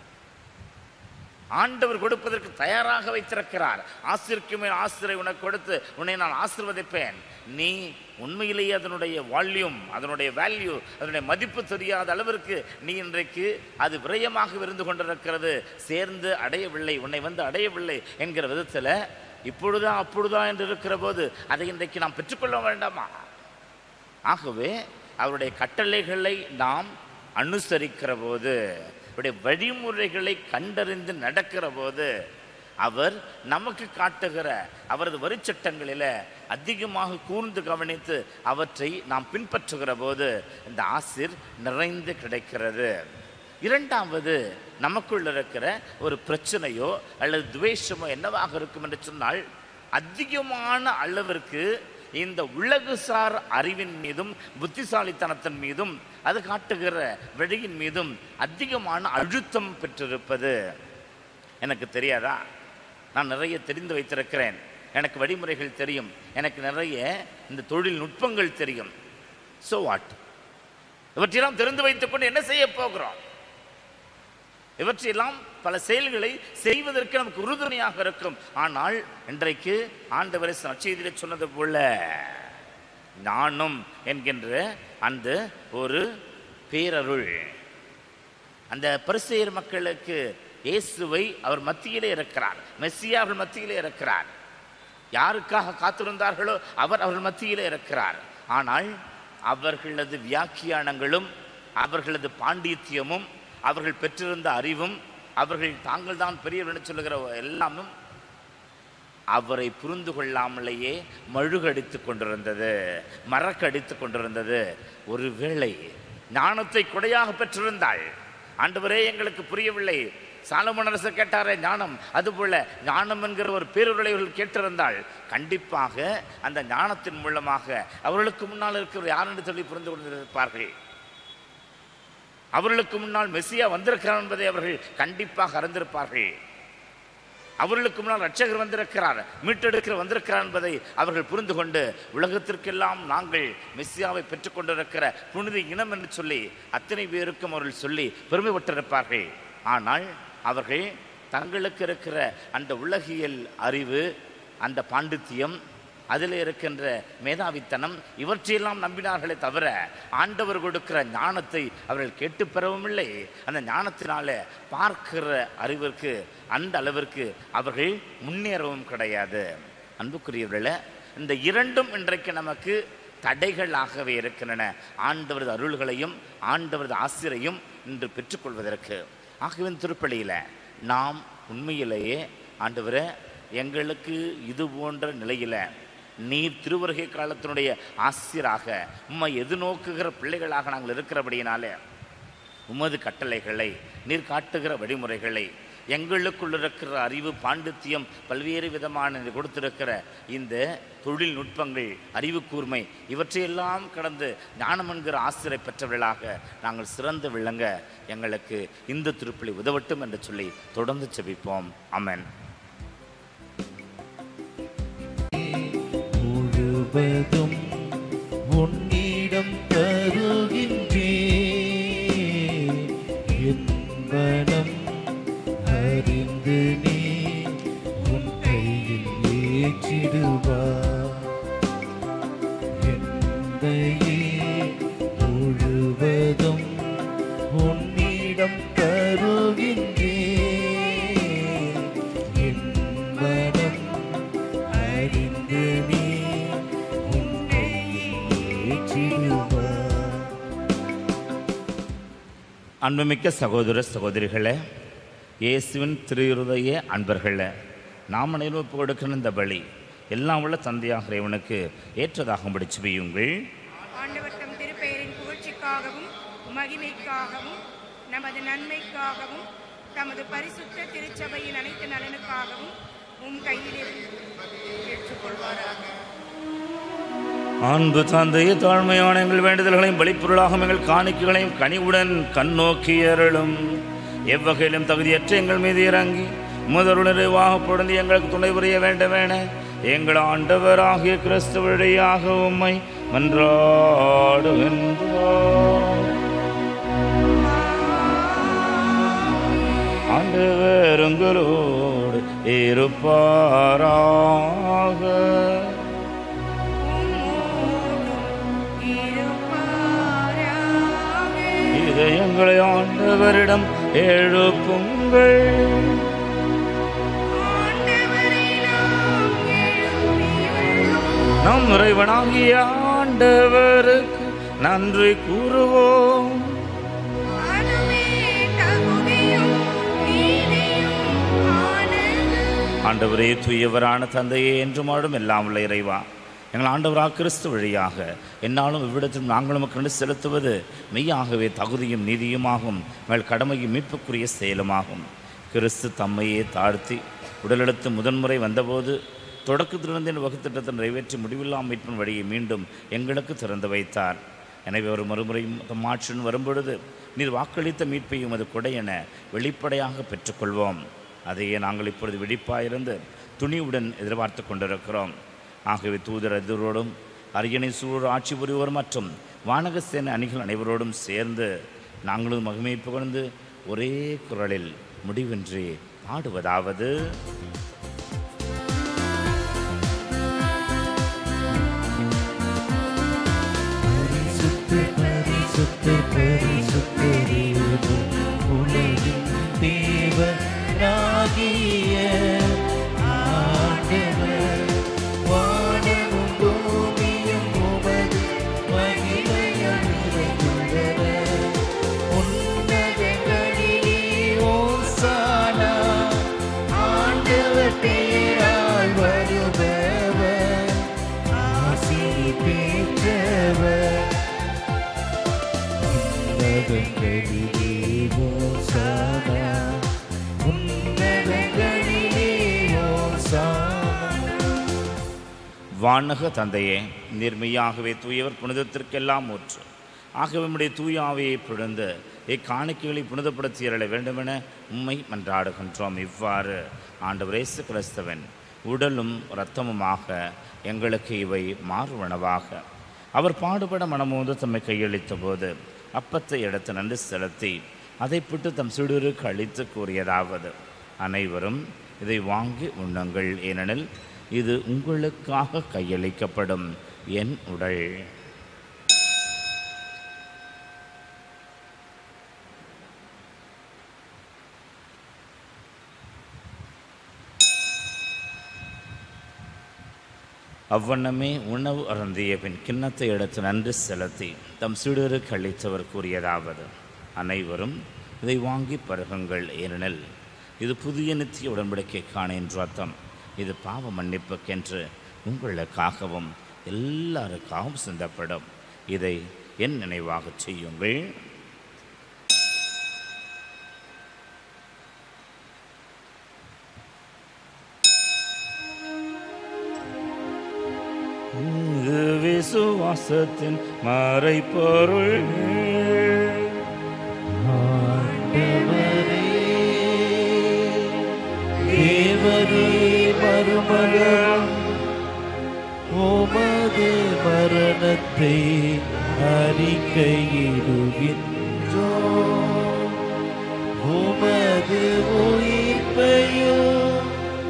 ஆண்டவர் கொடுப்பதற்கு தயாராக வைத்திருக்கிறார் ஆசிற்கு மேல் ஆசிரை உனக்கு கொடுத்து உன்னை நான் ஆசிர்வதிப்பேன் நீ உண்மையிலேயே அதனுடைய வால்யூம் அதனுடைய வேல்யூ அதனுடைய மதிப்பு தெரியாத அளவிற்கு நீ இன்றைக்கு அது விரயமாக இருந்து கொண்டிருக்கிறது சேர்ந்து அடையவில்லை உன்னை வந்து அடையவில்லை என்கிற விதத்தில் இப்பொழுதா அப்பொழுதா என்று இருக்கிற போது அதை இன்றைக்கு நாம் பெற்றுக்கொள்ள வேண்டாமா ஆகவே அவருடைய கட்டளைகளை நாம் அனுசரிக்கிற போது அவருடைய வழிமுறைகளை கண்டறிந்து நடக்கிற போது அவர் நமக்கு காட்டுகிற அவரது வரிச்சட்டங்களில் அதிகமாக கூர்ந்து கவனித்து அவற்றை நாம் பின்பற்றுகிற போது இந்த ஆசிர் நிறைந்து கிடைக்கிறது இரண்டாவது நமக்குள்ள இருக்கிற ஒரு பிரச்சனையோ அல்லது துவேஷமோ என்னவாக இருக்கும் என்று சொன்னால் அதிகமான அளவிற்கு இந்த உலகுசார் அறிவின் மீதும் புத்திசாலித்தனத்தின் மீதும் அது காட்டுகிற வழியின் மீதும் அதிகமான அழுத்தம் பெற்றிருப்பது எனக்கு தெரியாதா நான் நிறைய தெரிந்து வைத்திருக்கிறேன் எனக்கு வழிமுறைகள் தெரியும் எனக்கு நிறைய இந்த தொழில்நுட்பங்கள் தெரியும் ஸோ வாட் இவற்றையெல்லாம் தெரிந்து வைத்துக்கொண்டு என்ன செய்ய போகிறோம் இவற்றையெல்லாம் பல செயல்களை செய்வதற்கு நமக்கு உறுதுணையாக இருக்கும் ஆனால் இன்றைக்கு ஆண்டவரை நற்செய்தியிலே சொன்னது போல ஞானம் என்கின்ற அந்த ஒரு பேரருள் அந்த பரிசெயர் மக்களுக்கு இயேசுவை அவர் மத்தியிலே இருக்கிறார் மெஸ்ஸியா அவர்கள் மத்தியிலே இருக்கிறார் யாருக்காக காத்திருந்தார்களோ அவர் அவர்கள் மத்தியிலே இருக்கிறார் ஆனால் அவர்களது வியாக்கியானங்களும் அவர்களது பாண்டித்யமும் அவர்கள் பெற்றிருந்த அறிவும் அவர்கள் தாங்கள் தான் பெரியவர் என்று சொல்லுகிற எல்லாமும் அவரை புரிந்து கொள்ளாமலேயே மழுகடித்து கொண்டிருந்தது மறக்கடித்து கொண்டிருந்தது ஒருவேளை ஞானத்தை கொடையாக பெற்றிருந்தாள் ஆண்டவரே எங்களுக்கு புரியவில்லை சாலமன் அரசர் கேட்டாரே ஞானம் அதுபோல ஞானம் என்கிற ஒரு பேருருளை அவர்கள் கேட்டிருந்தால் கண்டிப்பாக அந்த ஞானத்தின் மூலமாக அவர்களுக்கு முன்னால் இருக்கிற யார் என்று சொல்லி புரிந்து கொண்டிருப்பார்கள் அவர்களுக்கு முன்னால் மெஸ்ஸியா வந்திருக்கிறார் என்பதை அவர்கள் கண்டிப்பாக அறிந்திருப்பார்கள் அவர்களுக்கு முன்னால் ரட்சகர் வந்திருக்கிறார் மீட்டெடுக்கிற வந்திருக்கிறார் என்பதை அவர்கள் புரிந்து கொண்டு உலகத்திற்கெல்லாம் நாங்கள் மெஸ்ஸியாவை பெற்றுக்கொண்டிருக்கிற புனித இனம் என்று சொல்லி அத்தனை பேருக்கும் அவர்கள் சொல்லி பெருமைப்பட்டிருப்பார்கள் ஆனால் அவர்கள் தங்களுக்கு இருக்கிற அந்த உலகியல் அறிவு அந்த பாண்டித்தியம் அதில் இருக்கின்ற மேதாவித்தனம் இவற்றையெல்லாம் நம்பினார்களே தவிர ஆண்டவர் கொடுக்கிற ஞானத்தை அவர்கள் கேட்டு பெறவும் இல்லை அந்த ஞானத்தினால பார்க்கிற அறிவிற்கு அந்த அளவிற்கு அவர்கள் முன்னேறவும் கிடையாது அன்புக்குரியவர்களே இந்த இரண்டும் இன்றைக்கு நமக்கு தடைகளாகவே இருக்கின்றன ஆண்டவரது அருள்களையும் ஆண்டவரது ஆசிரையும் இன்று பெற்றுக்கொள்வதற்கு ஆகவே இந்த திருப்பலியில் நாம் உண்மையிலேயே ஆண்டவரே எங்களுக்கு இது போன்ற நிலையில் நீர் திருவருகை காலத்தினுடைய ஆசிரியராக உம்மை எதிர்நோக்குகிற பிள்ளைகளாக நாங்கள் இருக்கிறபடியினாலே உமது கட்டளைகளை நீர் காட்டுகிற வழிமுறைகளை எங்களுக்குள் இருக்கிற அறிவு பாண்டித்தியம் பல்வேறு விதமான நீர் கொடுத்திருக்கிற இந்த தொழில்நுட்பங்கள் அறிவு கூர்மை இவற்றையெல்லாம் கடந்து ஞானம் என்கிற ஆசிரியை பெற்றவர்களாக நாங்கள் சிறந்து விளங்க எங்களுக்கு இந்த திருப்பலி உதவட்டும் என்று சொல்லி தொடர்ந்து செபிப்போம் அமன் முழுவதும் உன்னிடம் தருகின்றே என்பனம் அறிந்து நீ உன் கையில் ஏற்றிடுவார் என்னையே முழுவதும் உன்னிடம் தருகின்றே என் மனம் அறிந்து நீ உன்னை ஏற்றிடுவார் அன்புமிக்க சகோதர சகோதரிகளே இயேசுவின் திருஇருதய அன்பர்களே நாம் அனைவரும் கொடுக்கிற இந்த பலி எல்லாம் உள்ள தந்தையாக இறைவனுக்கு ஏற்றதாகும்படி செய்யுங்கள் ஆண்டவர் தம் திருப்பெயரின் புகழ்ச்சிக்காகவும் மகிமைக்காகவும் நமது நன்மைக்காகவும் தமது பரிசுத்த திருச்சபையின் அனைத்து நலனுக்காகவும் உம் கையிலிருந்து ஏற்றுக்கொள்வாராக அன்பு தந்தைய தாழ்மையான எங்கள் வேண்டுதல்களையும் வெளிப்பொருளாகும் எங்கள் காணிக்கைகளையும் கனிவுடன் கண்ணோக்கி அருளும் எவ்வகையிலும் தகுதியற்ற எங்கள் மீது இறங்கி முதல் நிறைவாக பொருந்தி எங்களுக்கு துணை புரிய வேண்டுமென எங்கள் ஆண்டவராகிய கிறிஸ்து வழியாக உம்மை மன்றாடுகின்றோம் ஆண்டவர் உங்களோடு இருப்பாராக இதயங்களை ஆண்டவரிடம் எழுப்புங்கள் நம் இறைவனாகிய ஆண்டவருக்கு நன்றி கூறுவோம் ஆண்டவரே தூயவரான தந்தையே என்றும் ஆடும் எல்லாம் உள்ள இறைவா எங்கள் ஆண்டவராக கிறிஸ்து வழியாக என்னாலும் இவ்விடத்தில் நாங்கள் நமக்கு நன்றி செலுத்துவது மெய்யாகவே தகுதியும் நீதியுமாகும் எங்கள் கடமையும் மீட்புக்குரிய செயலுமாகும் கிறிஸ்து தம்மையே தாழ்த்தி உடலெடுத்து முதன்முறை வந்தபோது தொடக்கத்திலிருந்து என் வகுத்திட்டத்தை நிறைவேற்றி முடிவில்லா மீட்பின் வழியை மீண்டும் எங்களுக்கு திறந்து வைத்தார் எனவே ஒரு மறுமுறையும் தம் ஆட்சியின் வரும்பொழுது நீர் வாக்களித்த மீட்பையும் அது கொடை என வெளிப்படையாக பெற்றுக்கொள்வோம் அதையே நாங்கள் இப்பொழுது விழிப்பாயிருந்து துணிவுடன் எதிர்பார்த்து கொண்டிருக்கிறோம் ஆகவே தூதர் எதிரோடும் அரியணை சூழல் ஆட்சி புரிவோர் மற்றும் வானகசேன அணிகள் அனைவரோடும் சேர்ந்து நாங்களும் மகிமை புகழ்ந்து ஒரே குரலில் முடிவின்றி பாடுவதாவது பரிசுத்த பரிசுத்த பரிசுத்த தேவன் உலகின் தேவனாகிய ஆண்டவர் வானமும் பூமியும் உமது மகிமையால் நிறைந்துள்ளன. உன்னதங்களிலே ஓசானா, ஆண்டவர் பெயரால் வருபவர் ஆசி பெற்றவர் உன்னதங்களிலே ஓசானா உன்னதங்களிலே ஓசானா வானக தந்தையே நேர்மையாகவே தூயவர் புனிதத்திற்கெல்லாம் ஊற்று ஆகவே நம்முடைய தூய ஆவியை பிழந்து இக்காணிக்கைகளை புனிதப்படுத்தியறல வேண்டுமென உம்மை மன்றாடுகின்றோம் இவ்வாறு ஆண்டவர் இயேசு கிறிஸ்தவன் உடலும் இரத்தமுமாக எங்களுக்கு இவை மாறுவனவாக அவர் பாடுபட மனமோந்து தம்மை கையளித்த போது அப்பத்தை எடுத்து நன்றி செலுத்தி அதை பிட்டு தம் சிடுருக்கு அளித்து கூறியதாவது அனைவரும் இதை வாங்கி உண்ணுங்கள் ஏனெனில் இது உங்களுக்காக கையளிக்கப்படும் என் உடல் அவ்வண்ணமே உணவு அருந்திய பின் கிண்ணத்தை எடுத்து நன்றி செலுத்தி தம் சிடுருக்கு அளித்தவர் கூறியதாவது அனைவரும் இதை வாங்கி பருகுங்கள் ஏனெனில் இது புதிய நித்திய உடன்படிக்கைக்கான என் ரத்தம் இது பாவ மன்னிப்புக்கென்று உங்களுக்காகவும் எல்லாருக்காகவும் சிந்தப்படும் இதை என் நினைவாகச் செய்யுங்கள் இது விசுவாசத்தின் மறைப்பொருள் ஆண்டவரே, தேவரே மருமகன் உமது மரணத்தை அறிக்கையிடுகின்றோ உமது உயிர்ப்பையும்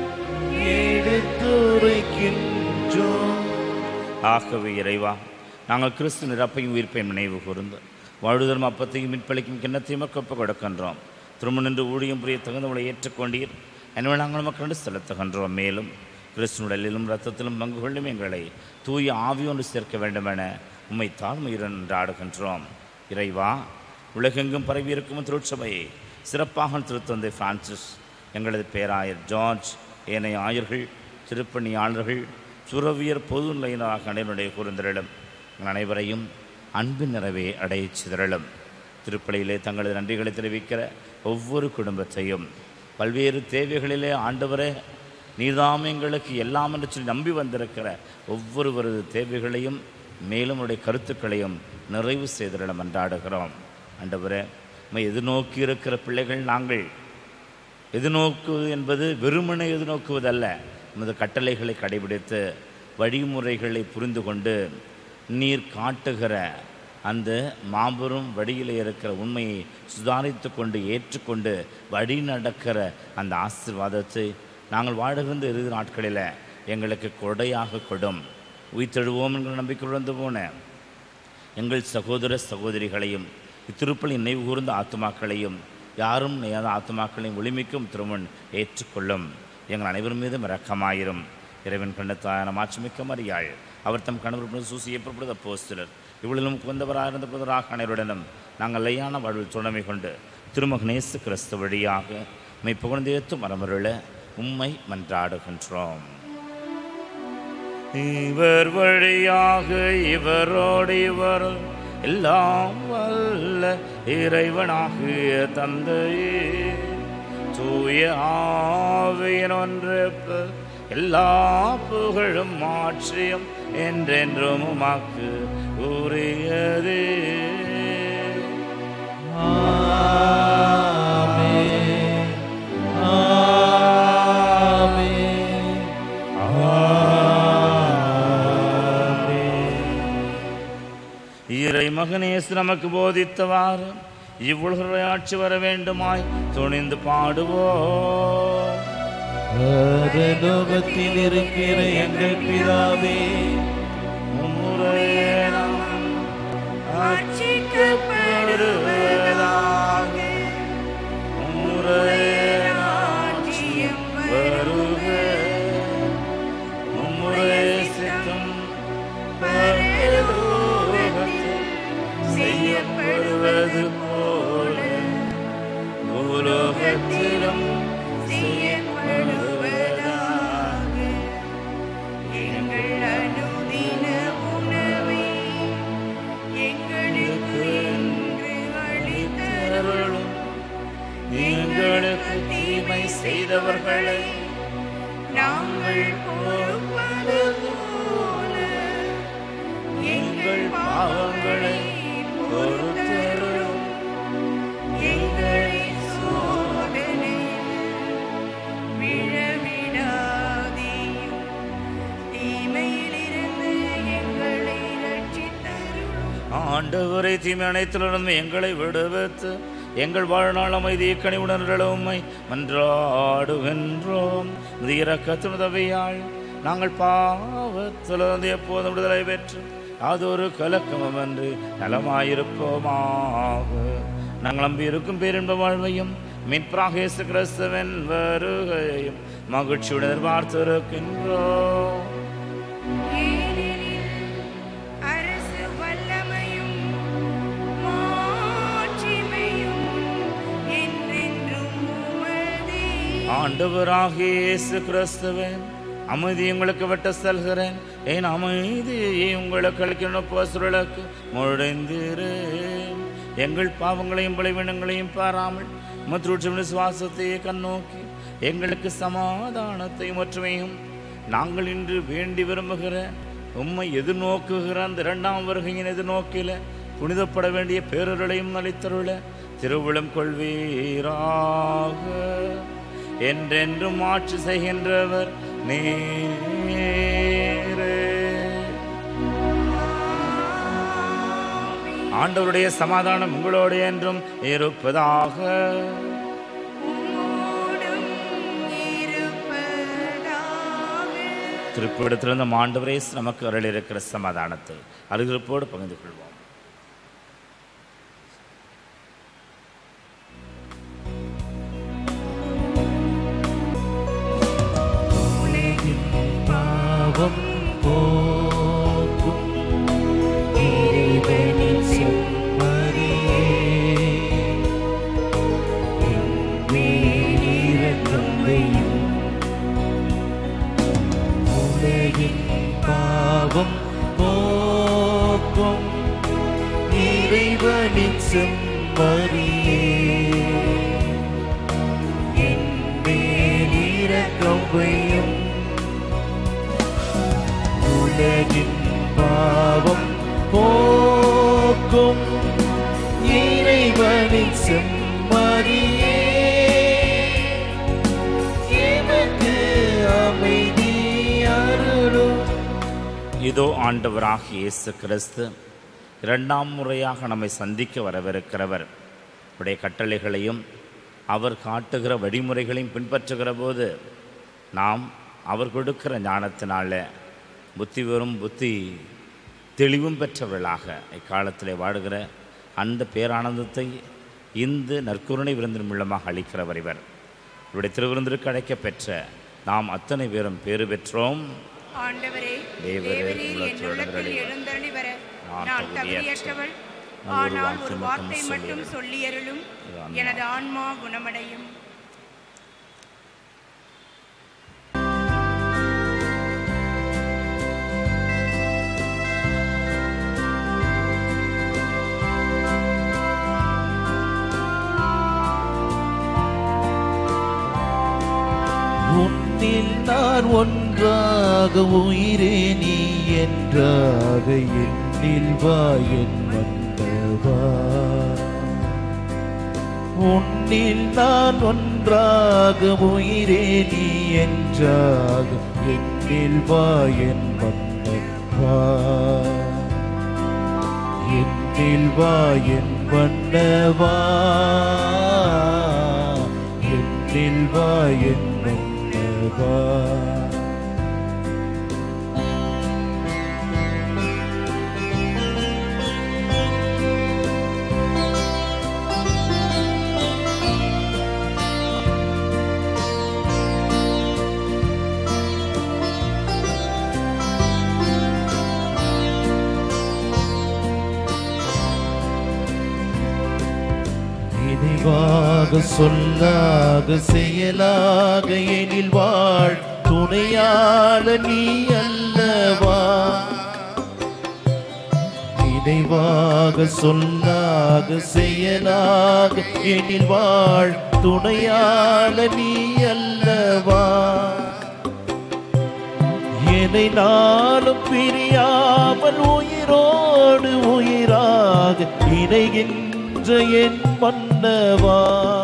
எடுத்துரைக்கின்றோ ஆகவே இறைவா நாங்கள் கிறிஸ்து நிரப்பையும் உயிர்ப்பையும் நினைவு கூர்ந்து வாழ்தலும் அப்பத்தையும் மீட்பளிக்கும் கிண்ணத்தையும் ஒப்பு கொடுக்கின்றோம் திரும்ப நின்று ஊழியம் புரிய தகுந்தவளை ஏற்றுக்கொண்டீர் எனவே நாங்கள் மக்கள் செலுத்துகின்றோம் மேலும் கிறிஸ்துடலிலும் இரத்தத்திலும் பங்கு கொள்ளும் எங்களை தூய ஆவியோடு சேர்க்க வேண்டுமென உம்மை தாழ்மையுடன் ஆடுகின்றோம் இறைவா உலகெங்கும் பரவியிருக்கும் திருச்சபையை சிறப்பாக திருத்தந்தை பிரான்சிஸ் எங்களது பேராயர் ஜார்ஜ் ஏனைய ஆயர்கள் திருப்பணியாளர்கள் சுரவியர் பொது நிலையினராக அனைவருடைய கூர்ந்திரளும் எங்கள் அனைவரையும் அன்பின் நிறைவே அடையச் சிதறலும் திருப்பலியிலே தங்களது நன்றிகளை தெரிவிக்கிற ஒவ்வொரு குடும்பத்தையும் பல்வேறு தேவைகளிலே ஆண்டவரே நீர்தாம் எங்களுக்கு எல்லாம் என்று சொல்லி நம்பி வந்திருக்கிற ஒவ்வொருவரது தேவைகளையும் மேலும் உடைய கருத்துக்களையும் நிறைவு செய்திடம் என்றாடுகிறோம் ஆண்டவரே உம்மை எதிர்நோக்கி இருக்கிற பிள்ளைகள் நாங்கள் எதிர்நோக்குவது என்பது வெறுமனே எதிர்நோக்குவதல்ல நமது கட்டளைகளை கடைபிடித்து வழிமுறைகளை புரிந்து கொண்டு நீர் காட்டுகிற அந்த மாபெரும் வழியில் இருக்கிற உண்மையை சுதாரித்து கொண்டு ஏற்றுக்கொண்டு வழி நடக்கிற அந்த ஆசீர்வாதத்தை நாங்கள் வாழுகின்ற இறுதி நாட்களில் எங்களுக்கு கொடையாக கொடும் உயிர்த்தெழுவோம் என்கிற நம்பிக்கையுடன் போன எங்கள் சகோதர சகோதரிகளையும் இத்திருப்பலி நினைவு கூர்ந்த ஆத்துமாக்களையும் யாரும் நேயாத ஆத்துமாக்களையும் ஒளிமிக்கும் திருமண் ஏற்றுக்கொள்ளும் எங்கள் அனைவர் மீதும் இரக்கமாயிரும் இறைவன் கண்டத்தாயான மாட்சிமிக்க மரியாள் அவர் தம் கணவர் சூசியை புறப்படுத போஸ்டலர் இவளிலும் குந்தவராக இருந்த புதராக அனைவருடனும் நாங்கள் லையான வாழ்வில் துணமை கொண்டு திருமகனேசு கிறிஸ்து வழியாக மெய் புகழ்ந்தேத்து மரமருள உம்மை மன்றாடுகின்றோம் இவர் வழியாக இவரோடு இவர் எல்லாம் வல்ல இறைவனாகிய தந்தையே தூய ஆவியின் ஒன்றிப்பு எல்லா புகழும் மாற்றியும் என்றென்றும் உமாக்கு உரியதே ஆமென் ஆமென் இறை மகனேசு நமக்கு போதித்தவாறு இவ்வுலக ஆட்சி வர வேண்டுமாய் துணிந்து பாடுவோம் பரலோகத்தில் இருக்கிற எங்கள் பிதாவே மும்முறையே நாம் ஆட்சிக்கப்படுவதாக மும்முறையே நாம் ராஜ்யம் வருக மும்முறையே சித்தம் பரலோகத்தில் செய்யப்படுவது போல பூலோகத்திலும் செய்யப்படுவதாக எங்கள் அனுதின உணவை எங்களுக்கு இன்று அளித்தருளும் எங்களுக்கு தீமை செய்தவர்களை நாங்கள் பொறுப்பது போல எங்கள் பாவங்களை பொறுத்தருளும் எங்களை சோதனையில் விழவிடாதேயும் தீமையிலிருந்து எங்களை ரட்சித்தருளும் ஆண்டவரை தீமை அனைத்திலிருந்து எங்களை விடுவித்து எங்கள் வாழ்நாள் அமைதியை கனிவுணர்களை உம்மை மன்றாடுகின்றோம் இது இரக்கத்தின் உதவியால் நாங்கள் பாவத்திலிருந்து எப்போதும் விடுதலை பெற்று அது ஒரு கலக்கமும் என்று நலமாயிருப்போமாக நாங்கள் நம்பி இருக்கும் பேரின்ப வாழ்வையும் மீட்பராக இயேசு கிறிஸ்துவின் வருகையும் மகிழ்ச்சியுடன் எதிர்பார்த்திருக்கின்றோம் ஏனெனில் அரசு வல்லமையும் மாட்சிமையும் என்றென்றும் உமதே. ஆண்டவராகிய இயேசு கிறிஸ்துவே அமைதி உங்களுக்கு விட்டு செல்கிறேன் என் அமைதியை உங்களுக்கு அளிக்கிற பசுரலுக்கு முழைந்திரேன் எங்கள் பாவங்களையும் பலவீனங்களையும் பாராமல் மற்றும் விசுவாசத்தை கண்ணோக்கி எங்களுக்கு சமாதானத்தையும் ஒற்றுமையும் நாங்கள் இன்று வேண்டி விரும்புகிற உம்மை எதிர்நோக்குகிற அந்த இரண்டாம் வருகையின் எதிர்நோக்கில புனிதப்பட வேண்டிய பேரருளையும் அளித்தருள திருவிழம் கொள்வீராக என்றென்றும் ஆட்சி செய்கின்றவர் நீரே ஆண்டவருடைய சமாதானம் உங்களோடு என்றும் இருப்பதாக உம்மோடும் இருப்பதாக. திருப்பிடத்திலிருந்து நம் ஆண்டவரே நமக்கு அருள் இருக்கிற சமாதானத்தை அருகிருப்போடு பகிர்ந்து கொள்வோம் உலகின் பாவம் போக்கும் இறைவனின் செம்மறியே என்மேல் இரக்கம் வையும் உலகின் பாவம் போக்கும் இறைவனின் செம்மறியே என்மேல் இரக்கம் வையும் உலகின் பாவம் போக்கும் இறைவனின் செம்மறியே எனக்கு அமைதி அருளும் இதோ ஆண்டவராக இயேசு கிறிஸ்து இரண்டாம் முறையாக நம்மை சந்திக்க வரவிருக்கிறவர் உடைய கட்டளைகளையும் அவர் காட்டுகிற வழிமுறைகளையும் பின்பற்றுகிற போது நாம் அவர் கொடுக்கிற ஞானத்தினால புத்தி வெறும் புத்தி தெளிவும் பெற்றவர்களாக இக்காலத்திலே வாடுகிற அந்த பேரானந்தத்தை இந்த நற்கருணை விருந்தின் மூலமாக அளிக்கிறவர் இவர் இவருடைய திருவிருந்திற்கு அழைக்கப் பெற்ற நாம் அத்தனை பேரும் பேறு பெற்றோம் ஆண்டவரே தேவரே, தேவரீர் உங்கள் என் தொடர்களை உள்ளத்தில் எழுந்தருளி வர நான் நான் தகுதியற்றவள். தகுதியற்றவள் நான் ஒரு ஆனால் வார்த்தை ஒரு மட்டும் வார்த்தை மட்டும் சொல்லியருளும். சொல்லியருளும் ஆன்மா. எனது ஆன்மா குணமடையும் உன்னில் நான் ஒன்று ஒன்றாக உயிரே நீ என்றாக என்னில் வா என் மன்னவா உன்னில் நான் ஒன்றாக உயிரே நீ என்றாக என்னில் வா என் மன்னவா என்னில் வா என் மன்னவா என்னில் வா என் மன்னவா நினைவாக சொல்லாக செயலாக எனில் வாழ் துணையால நீ அல்லவா நினைவாக சொல்லாக செயலாக எனில் வாழ் துணையால நீ அல்லவா என்னை நாளும் பிரியாமல் உயிரோடு உயிராக இணைகின்ற என் மன்னவா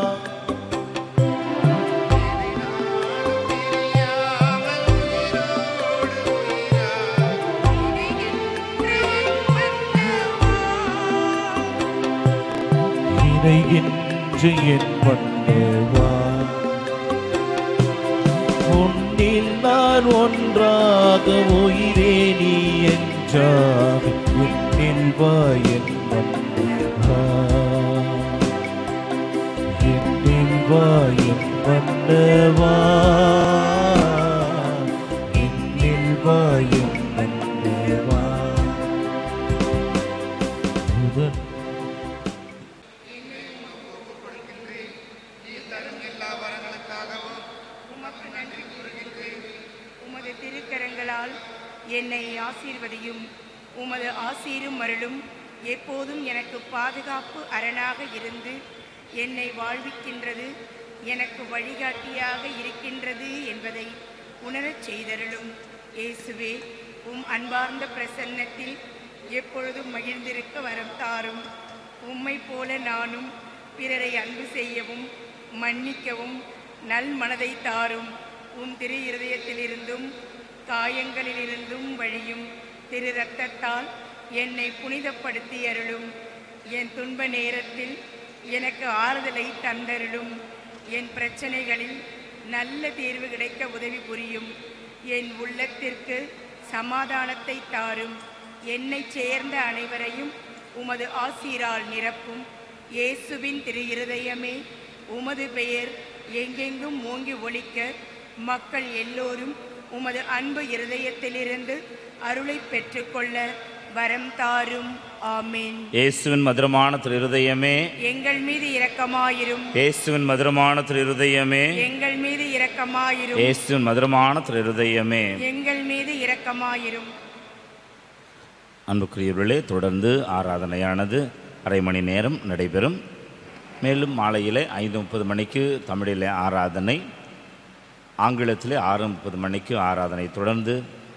இணைகின்ற என் மன்னவா உன்னில் நான் ஒன்றாக உயிரே நீ என்றாக உன்னில் வா என் மன்னவா என்னில் வா என் மன்னவா என்னில் வா என் மன்னவா முதன் உமக்கு நன்றி கூறுகின்றேன் உமது திருக்கரங்களால் என்னை ஆசீர்வதியும் உமது ஆசீரும் அருளும் எப்போதும் எனக்கு பாதுகாப்பு அரணாக இருந்து என்னை வாழ்விக்கின்றது எனக்கு வழிகாட்டியாக இருக்கின்றது என்பதை உணரச் செய்தருளும் இயேசுவே உம் அன்பார்ந்த பிரசன்னத்தில் எப்பொழுதும் மகிழ்ந்திருக்க வரம் தாரும் உம்மை போல நானும் பிறரை அன்பு செய்யவும் மன்னிக்கவும் நல் மனதை தாரும் உம் திரு இருதயத்திலிருந்தும் காயங்களிலிருந்தும் வழியும் திரு ரத்தத்தால் என்னை புனிதப்படுத்தி அருளும் என் துன்ப நேரத்தில் எனக்கு ஆறுதலை தந்தருளும் என் பிரச்சனைகளில் நல்ல தீர்வு கிடைக்க உதவி புரியும் என் உள்ளத்திற்கு சமாதானத்தை தாரும் என்னைச் சேர்ந்த அனைவரையும் உமது ஆசீரால் நிரப்பும் இயேசுவின் திரு இருதயமே உமது பெயர் எங்கெங்கும் ஓங்கி ஒலிக்க மக்கள் எல்லோரும் உமது அன்பு இருதயத்திலிருந்து அருளை பெற்றுக்கொள்ள வரம் தாரும் ஆமீன் இயேசுவின் மதுரமான திரு இருதயமே எங்கள் மீது இரக்கமாயிரும் இயேசுவின் மதுரமான திரு இருதயமே எங்கள் மீது இரக்கமாயிரும் இயேசுவின் மதுரமான திரு இருதயமே எங்கள் மீது இரக்கமாயிரும் அன்புக்குரியவர்களே தொடர்ந்து ஆராதனையானது அரை மணி நேரம் நடைபெறும் மேலும் மாலையிலே ஐந்து முப்பது மணிக்கு தமிழிலே ஆராதனை ஆங்கிலத்திலே ஆறு முப்பது மணிக்கு ஆராதனை தொடர்ந்து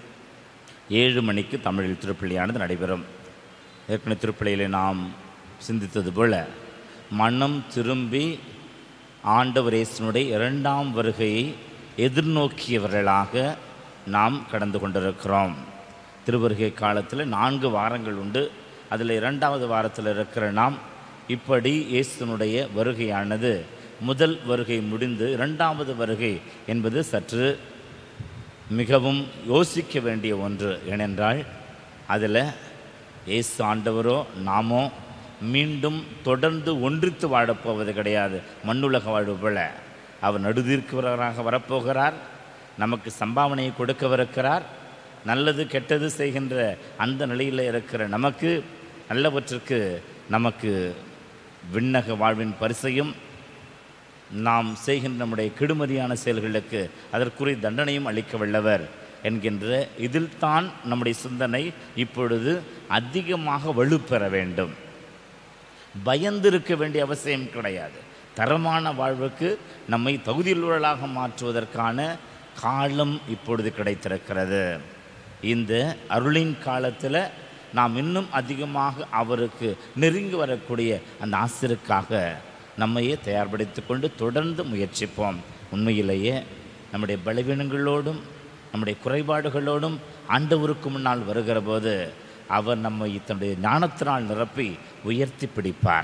ஏழு மணிக்கு தமிழில் திருப்பலியானது நடைபெறும் ஏற்கனவே திருப்பலியிலே நாம் சிந்தித்தது போல மனம் திரும்பி ஆண்டவர் இயேசுனுடைய இரண்டாம் வருகையை எதிர்நோக்கியவர்களாக நாம் கடந்து கொண்டிருக்கிறோம் திருவருகை காலத்தில் நான்கு வாரங்கள் உண்டு அதில் இரண்டாவது வாரத்தில் இருக்கிற நாம் இப்படி இயேசுனுடைய வருகையானது முதல் வருகை முடிந்து இரண்டாவது வருகை என்பது சற்று மிகவும் யோசிக்க வேண்டிய ஒன்று ஏனென்றால் அதில் இயேசு ஆண்டவரோ நாமோ மீண்டும் தொடர்ந்து ஒன்றித்து வாழப்போவது கிடையாது மண்ணுலக வாழ்வு போல அவர் நடுதீர்க்கிறவராக வரப்போகிறார் நமக்கு சம்பாவனையை கொடுக்கவிருக்கிறார் நல்லது கெட்டது செய்கின்ற அந்த நிலையில் இருக்கிற நமக்கு நல்லவற்றிற்கு நமக்கு விண்ணக வாழ்வின் பரிசையும் நாம் செய்கின்ற நம்முடைய கெடுமதியான செயல்களுக்கு அதற்குரிய தண்டனையும் அளிக்க வல்லவர் என்கின்ற இதில்தான் நம்முடைய சிந்தனை இப்பொழுது அதிகமாக வலுப்பெற வேண்டும் பயந்திருக்க வேண்டிய அவசியம் கிடையாது தரமான வாழ்வுக்கு நம்மை தகுதியுள்ளவர்களாக மாற்றுவதற்கான காலம் இப்பொழுது கிடைத்திருக்கிறது இந்த அருளின் காலத்தில் நாம் இன்னும் அதிகமாக அவருக்கு நெருங்கி வரக்கூடிய அந்த ஆசிரியருக்காக நம்மையே தயார்படுத்திக் கொண்டு தொடர்ந்து முயற்சிப்போம் உண்மையிலேயே நம்முடைய பலவீனங்களோடும் நம்முடைய குறைபாடுகளோடும் ஆண்டவருக்கு முன்னால் வருகிற போது அவர் நம்மை தன்னுடைய ஞானத்தினால் நிரப்பி உயர்த்தி பிடிப்பார்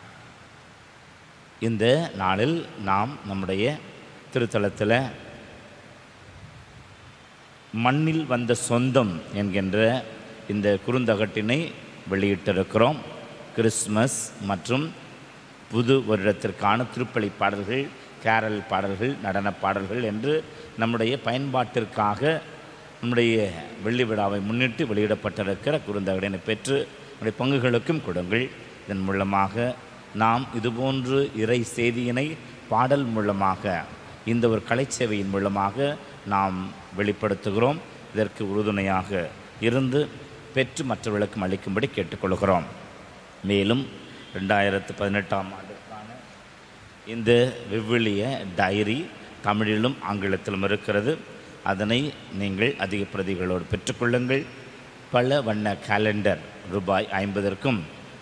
இந்த நாளில் நாம் நம்முடைய திருத்தலத்தில் மண்ணில் வந்த சொந்தம் என்கின்ற இந்த குறுந்தகட்டினை வெளியிட்டிருக்கிறோம் கிறிஸ்மஸ் மற்றும் புது வருடத்திற்கான திருப்பலி பாடல்கள் கேரல் பாடல்கள் நடனப் பாடல்கள் என்று நம்முடைய பயன்பாட்டிற்காக நம்முடைய வெள்ளி விழாவை முன்னிட்டு வெளியிடப்பட்டிருக்கிற குறுந்தகடினை பெற்று நம்முடைய பங்குகளுக்கும் கொடுங்கள் இதன் மூலமாக நாம் இதுபோன்று இறை செய்தியினை பாடல் மூலமாக இந்த ஒரு கலைச்சேவையின் மூலமாக நாம் வெளிப்படுத்துகிறோம் இதற்கு உறுதுணையாக இருந்து பெற்று மற்றவர்களுக்கும் அளிக்கும்படி கேட்டுக்கொள்கிறோம் மேலும் ரெண்டாயிரத்து பதினெட்டாம் ஆண்டுக்கான இந்த விவிலிய டைரி தமிழிலும் ஆங்கிலத்திலும் இருக்கிறது அதனை நீங்கள் அதிக பிரதிகளோடு பெற்றுக்கொள்ளுங்கள் பல வண்ண கேலண்டர் ரூபாய் ஐம்பதற்கும்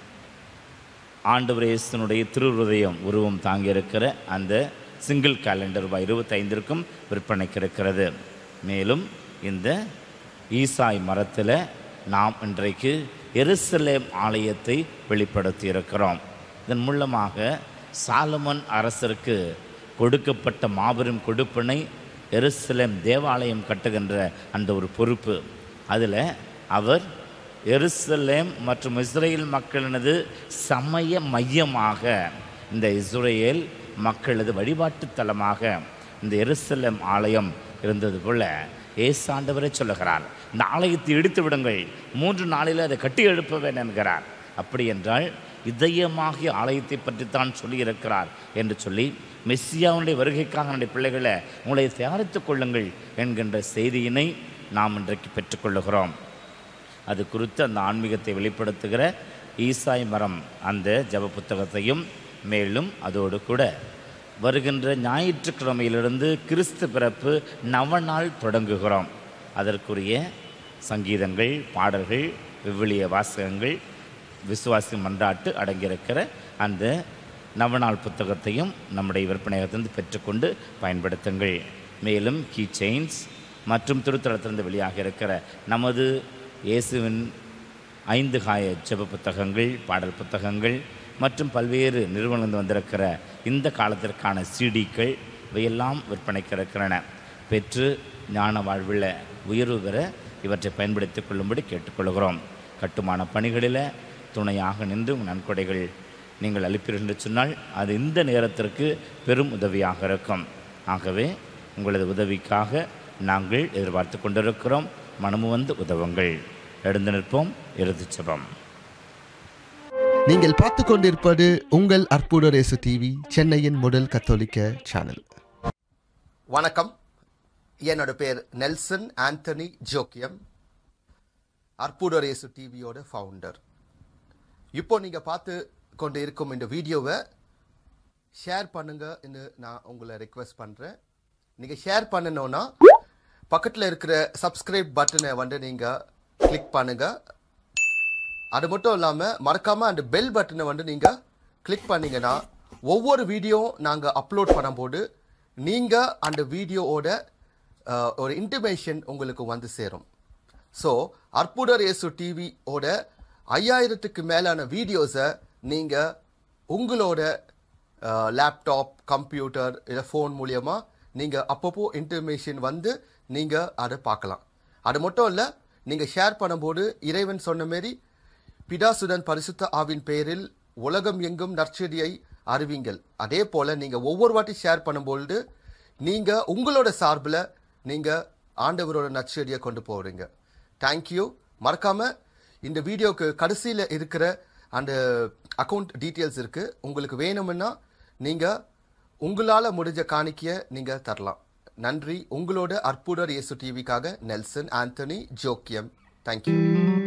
ஆண்டவர் இயேசுனுடைய திருஹதயம் உருவம் தாங்கியிருக்கிற அந்த சிங்கிள் கேலண்டர் ரூபாய் இருபத்தைந்திற்கும் விற்பனைக்கு இருக்கிறது மேலும் இந்த ஈசாய் மரத்தில் நாம் இன்றைக்கு எருசலேம் ஆலயத்தை வெளிப்படுத்தி இருக்கிறோம் இதன் மூலமாக சாலமன் அரசருக்கு கொடுக்கப்பட்ட மாபெரும் கொடுப்பினை எருசலேம் தேவாலயம் கட்டுகின்ற அந்த ஒரு பொறுப்பு அதில் அவர் எருசலேம் மற்றும் இஸ்ரேல் மக்களினது சமய மையமாக இந்த இஸ்ரேல் மக்களது வழிபாட்டு தலமாக இந்த எருசலேம் ஆலயம் இருந்தது போல ஏசாண்டவரே சொல்லுகிறார் இந்த ஆலயத்தை இடித்து விடுங்கள் மூன்று நாளில் அதை கட்டி எழுப்புவேன் என்கிறார் அப்படி என்றால் இதயமாகிய ஆலயத்தை பற்றித்தான் சொல்லியிருக்கிறார் என்று சொல்லி மெஸ்ஸியாவுடைய வருகைக்காக நம்முடைய பிள்ளைகளை உங்களை தயாரித்துக் கொள்ளுங்கள் என்கின்ற செய்தியினை நாம் இன்றைக்கு பெற்றுக்கொள்ளுகிறோம் அது குறித்து அந்த ஆன்மீகத்தை வெளிப்படுத்துகிற ஈசாய் மரம் அந்த ஜப புத்தகத்தையும் மேலும் அதோடு கூட வருகின்ற ஞாயிற்றுக்கிழமையிலிருந்து கிறிஸ்து பிறப்பு நவநாள் தொடங்குகிறோம் அதற்குரிய சங்கீதங்கள் பாடல்கள் விவிலிய வாசகங்கள் விசுவாசி மன்றாட்டு அடங்கியிருக்கிற அந்த நவநாள் புத்தகத்தையும் நம்முடைய விற்பனையகத்திலிருந்து பெற்றுக்கொண்டு பயன்படுத்துங்கள் மேலும் கீ செயின்ஸ் மற்றும் திருத்தலத்திலிருந்து வெளியாக இருக்கிற நமது இயேசுவின் ஐந்து காய ஜெப புத்தகங்கள் பாடல் புத்தகங்கள் மற்றும் பல்வேறு நிறுவனங்கள் வந்திருக்கிற இந்த காலத்திற்கான சிடிக்கள் இவையெல்லாம் விற்பனைக்கு இருக்கிறன பெற்று ஞான வாழ்வில் உயர்வு பெற இவற்றை பயன்படுத்திக் கொள்ளும்படி கேட்டுக்கொள்கிறோம் கட்டுமான பணிகளில் துணையாக நின்று உங்கள் நன்கொடைகள் நீங்கள் அளிப்பீர்கள் என்று சொன்னால் அது இந்த நேரத்திற்கு பெரும் உதவியாக இருக்கும் ஆகவே உங்களது உதவிக்காக நாங்கள் எதிர்பார்த்து கொண்டிருக்கிறோம் மனமு வந்து உதவுங்கள் எழுந்து நிற்போம் இறுதி ஜெபம் நீங்கள் பார்த்து கொண்டிருப்பது உங்கள் அற்புத ரேசு டிவி சென்னையின் முதல் கத்தோலிக்க சேனல் வணக்கம் என்னோட பேர் நெல்சன் ஆண்டனி ஜோக்கியம் அற்புதரேசு டிவியோட ஃபவுண்டர் இப்போ நீங்கள் பார்த்து கொண்டு இருக்கும் இந்த வீடியோவை ஷேர் பண்ணுங்கன்னு நான் உங்களை ரெக்வெஸ்ட் பண்ணுறேன் நீங்கள் ஷேர் பண்ணணும்னா பக்கத்தில் இருக்கிற சப்ஸ்கிரைப் பட்டனை வந்து நீங்கள் கிளிக் பண்ணுங்கள் அது மட்டும் இல்லாமல் மறக்காமல் அந்த பெல் பட்டனை வந்து நீங்கள் கிளிக் பண்ணீங்கன்னா ஒவ்வொரு வீடியோ நாங்கள் அப்லோட் பண்ணும்போது நீங்கள் அந்த வீடியோவோட அஹ், ஒரு இன்டிமேஷன் உங்களுக்கு வந்து சேரும் ஸோ அற்புதர் இயேசு டிவியோட ஐயாயிரத்துக்கு மேலான வீடியோஸை நீங்கள் உங்களோட லேப்டாப் கம்ப்யூட்டர் இல்லை ஃபோன் மூலியமா நீங்கள் அப்பப்போ இன்டர்மேஷன் வந்து நீங்கள் அதை பார்க்கலாம் அது மட்டும் இல்லை நீங்கள் ஷேர் பண்ணும்போது இறைவன் சொன்ன மாரி பிதாசுடன் பரிசுத்த ஆவின் பெயரில் உலகம் எங்கும் நற்செடியை அறிவிங்கள் அதே போல் நீங்கள் ஒவ்வொரு வாட்டி ஷேர் பண்ணும்பொழுது நீங்கள் உங்களோட சார்பில் நீங்கள் ஆண்டவரோட நற்செடியை கொண்டு போகிறீங்க தேங்க்யூ மறக்காமல் இந்த வீடியோக்கு கடைசியில் இருக்கிற அந்த அக்கௌண்ட் டீட்டெயில்ஸ் இருக்குது உங்களுக்கு வேணும்னா நீங்கள் உங்களால் முடிஞ்ச காணிக்கையை நீங்கள் தரலாம் நன்றி உங்களோட அற்புதர் இயேசு டிவிக்காக நெல்சன் ஆண்டனி ஜோக்கியம் தேங்க்யூ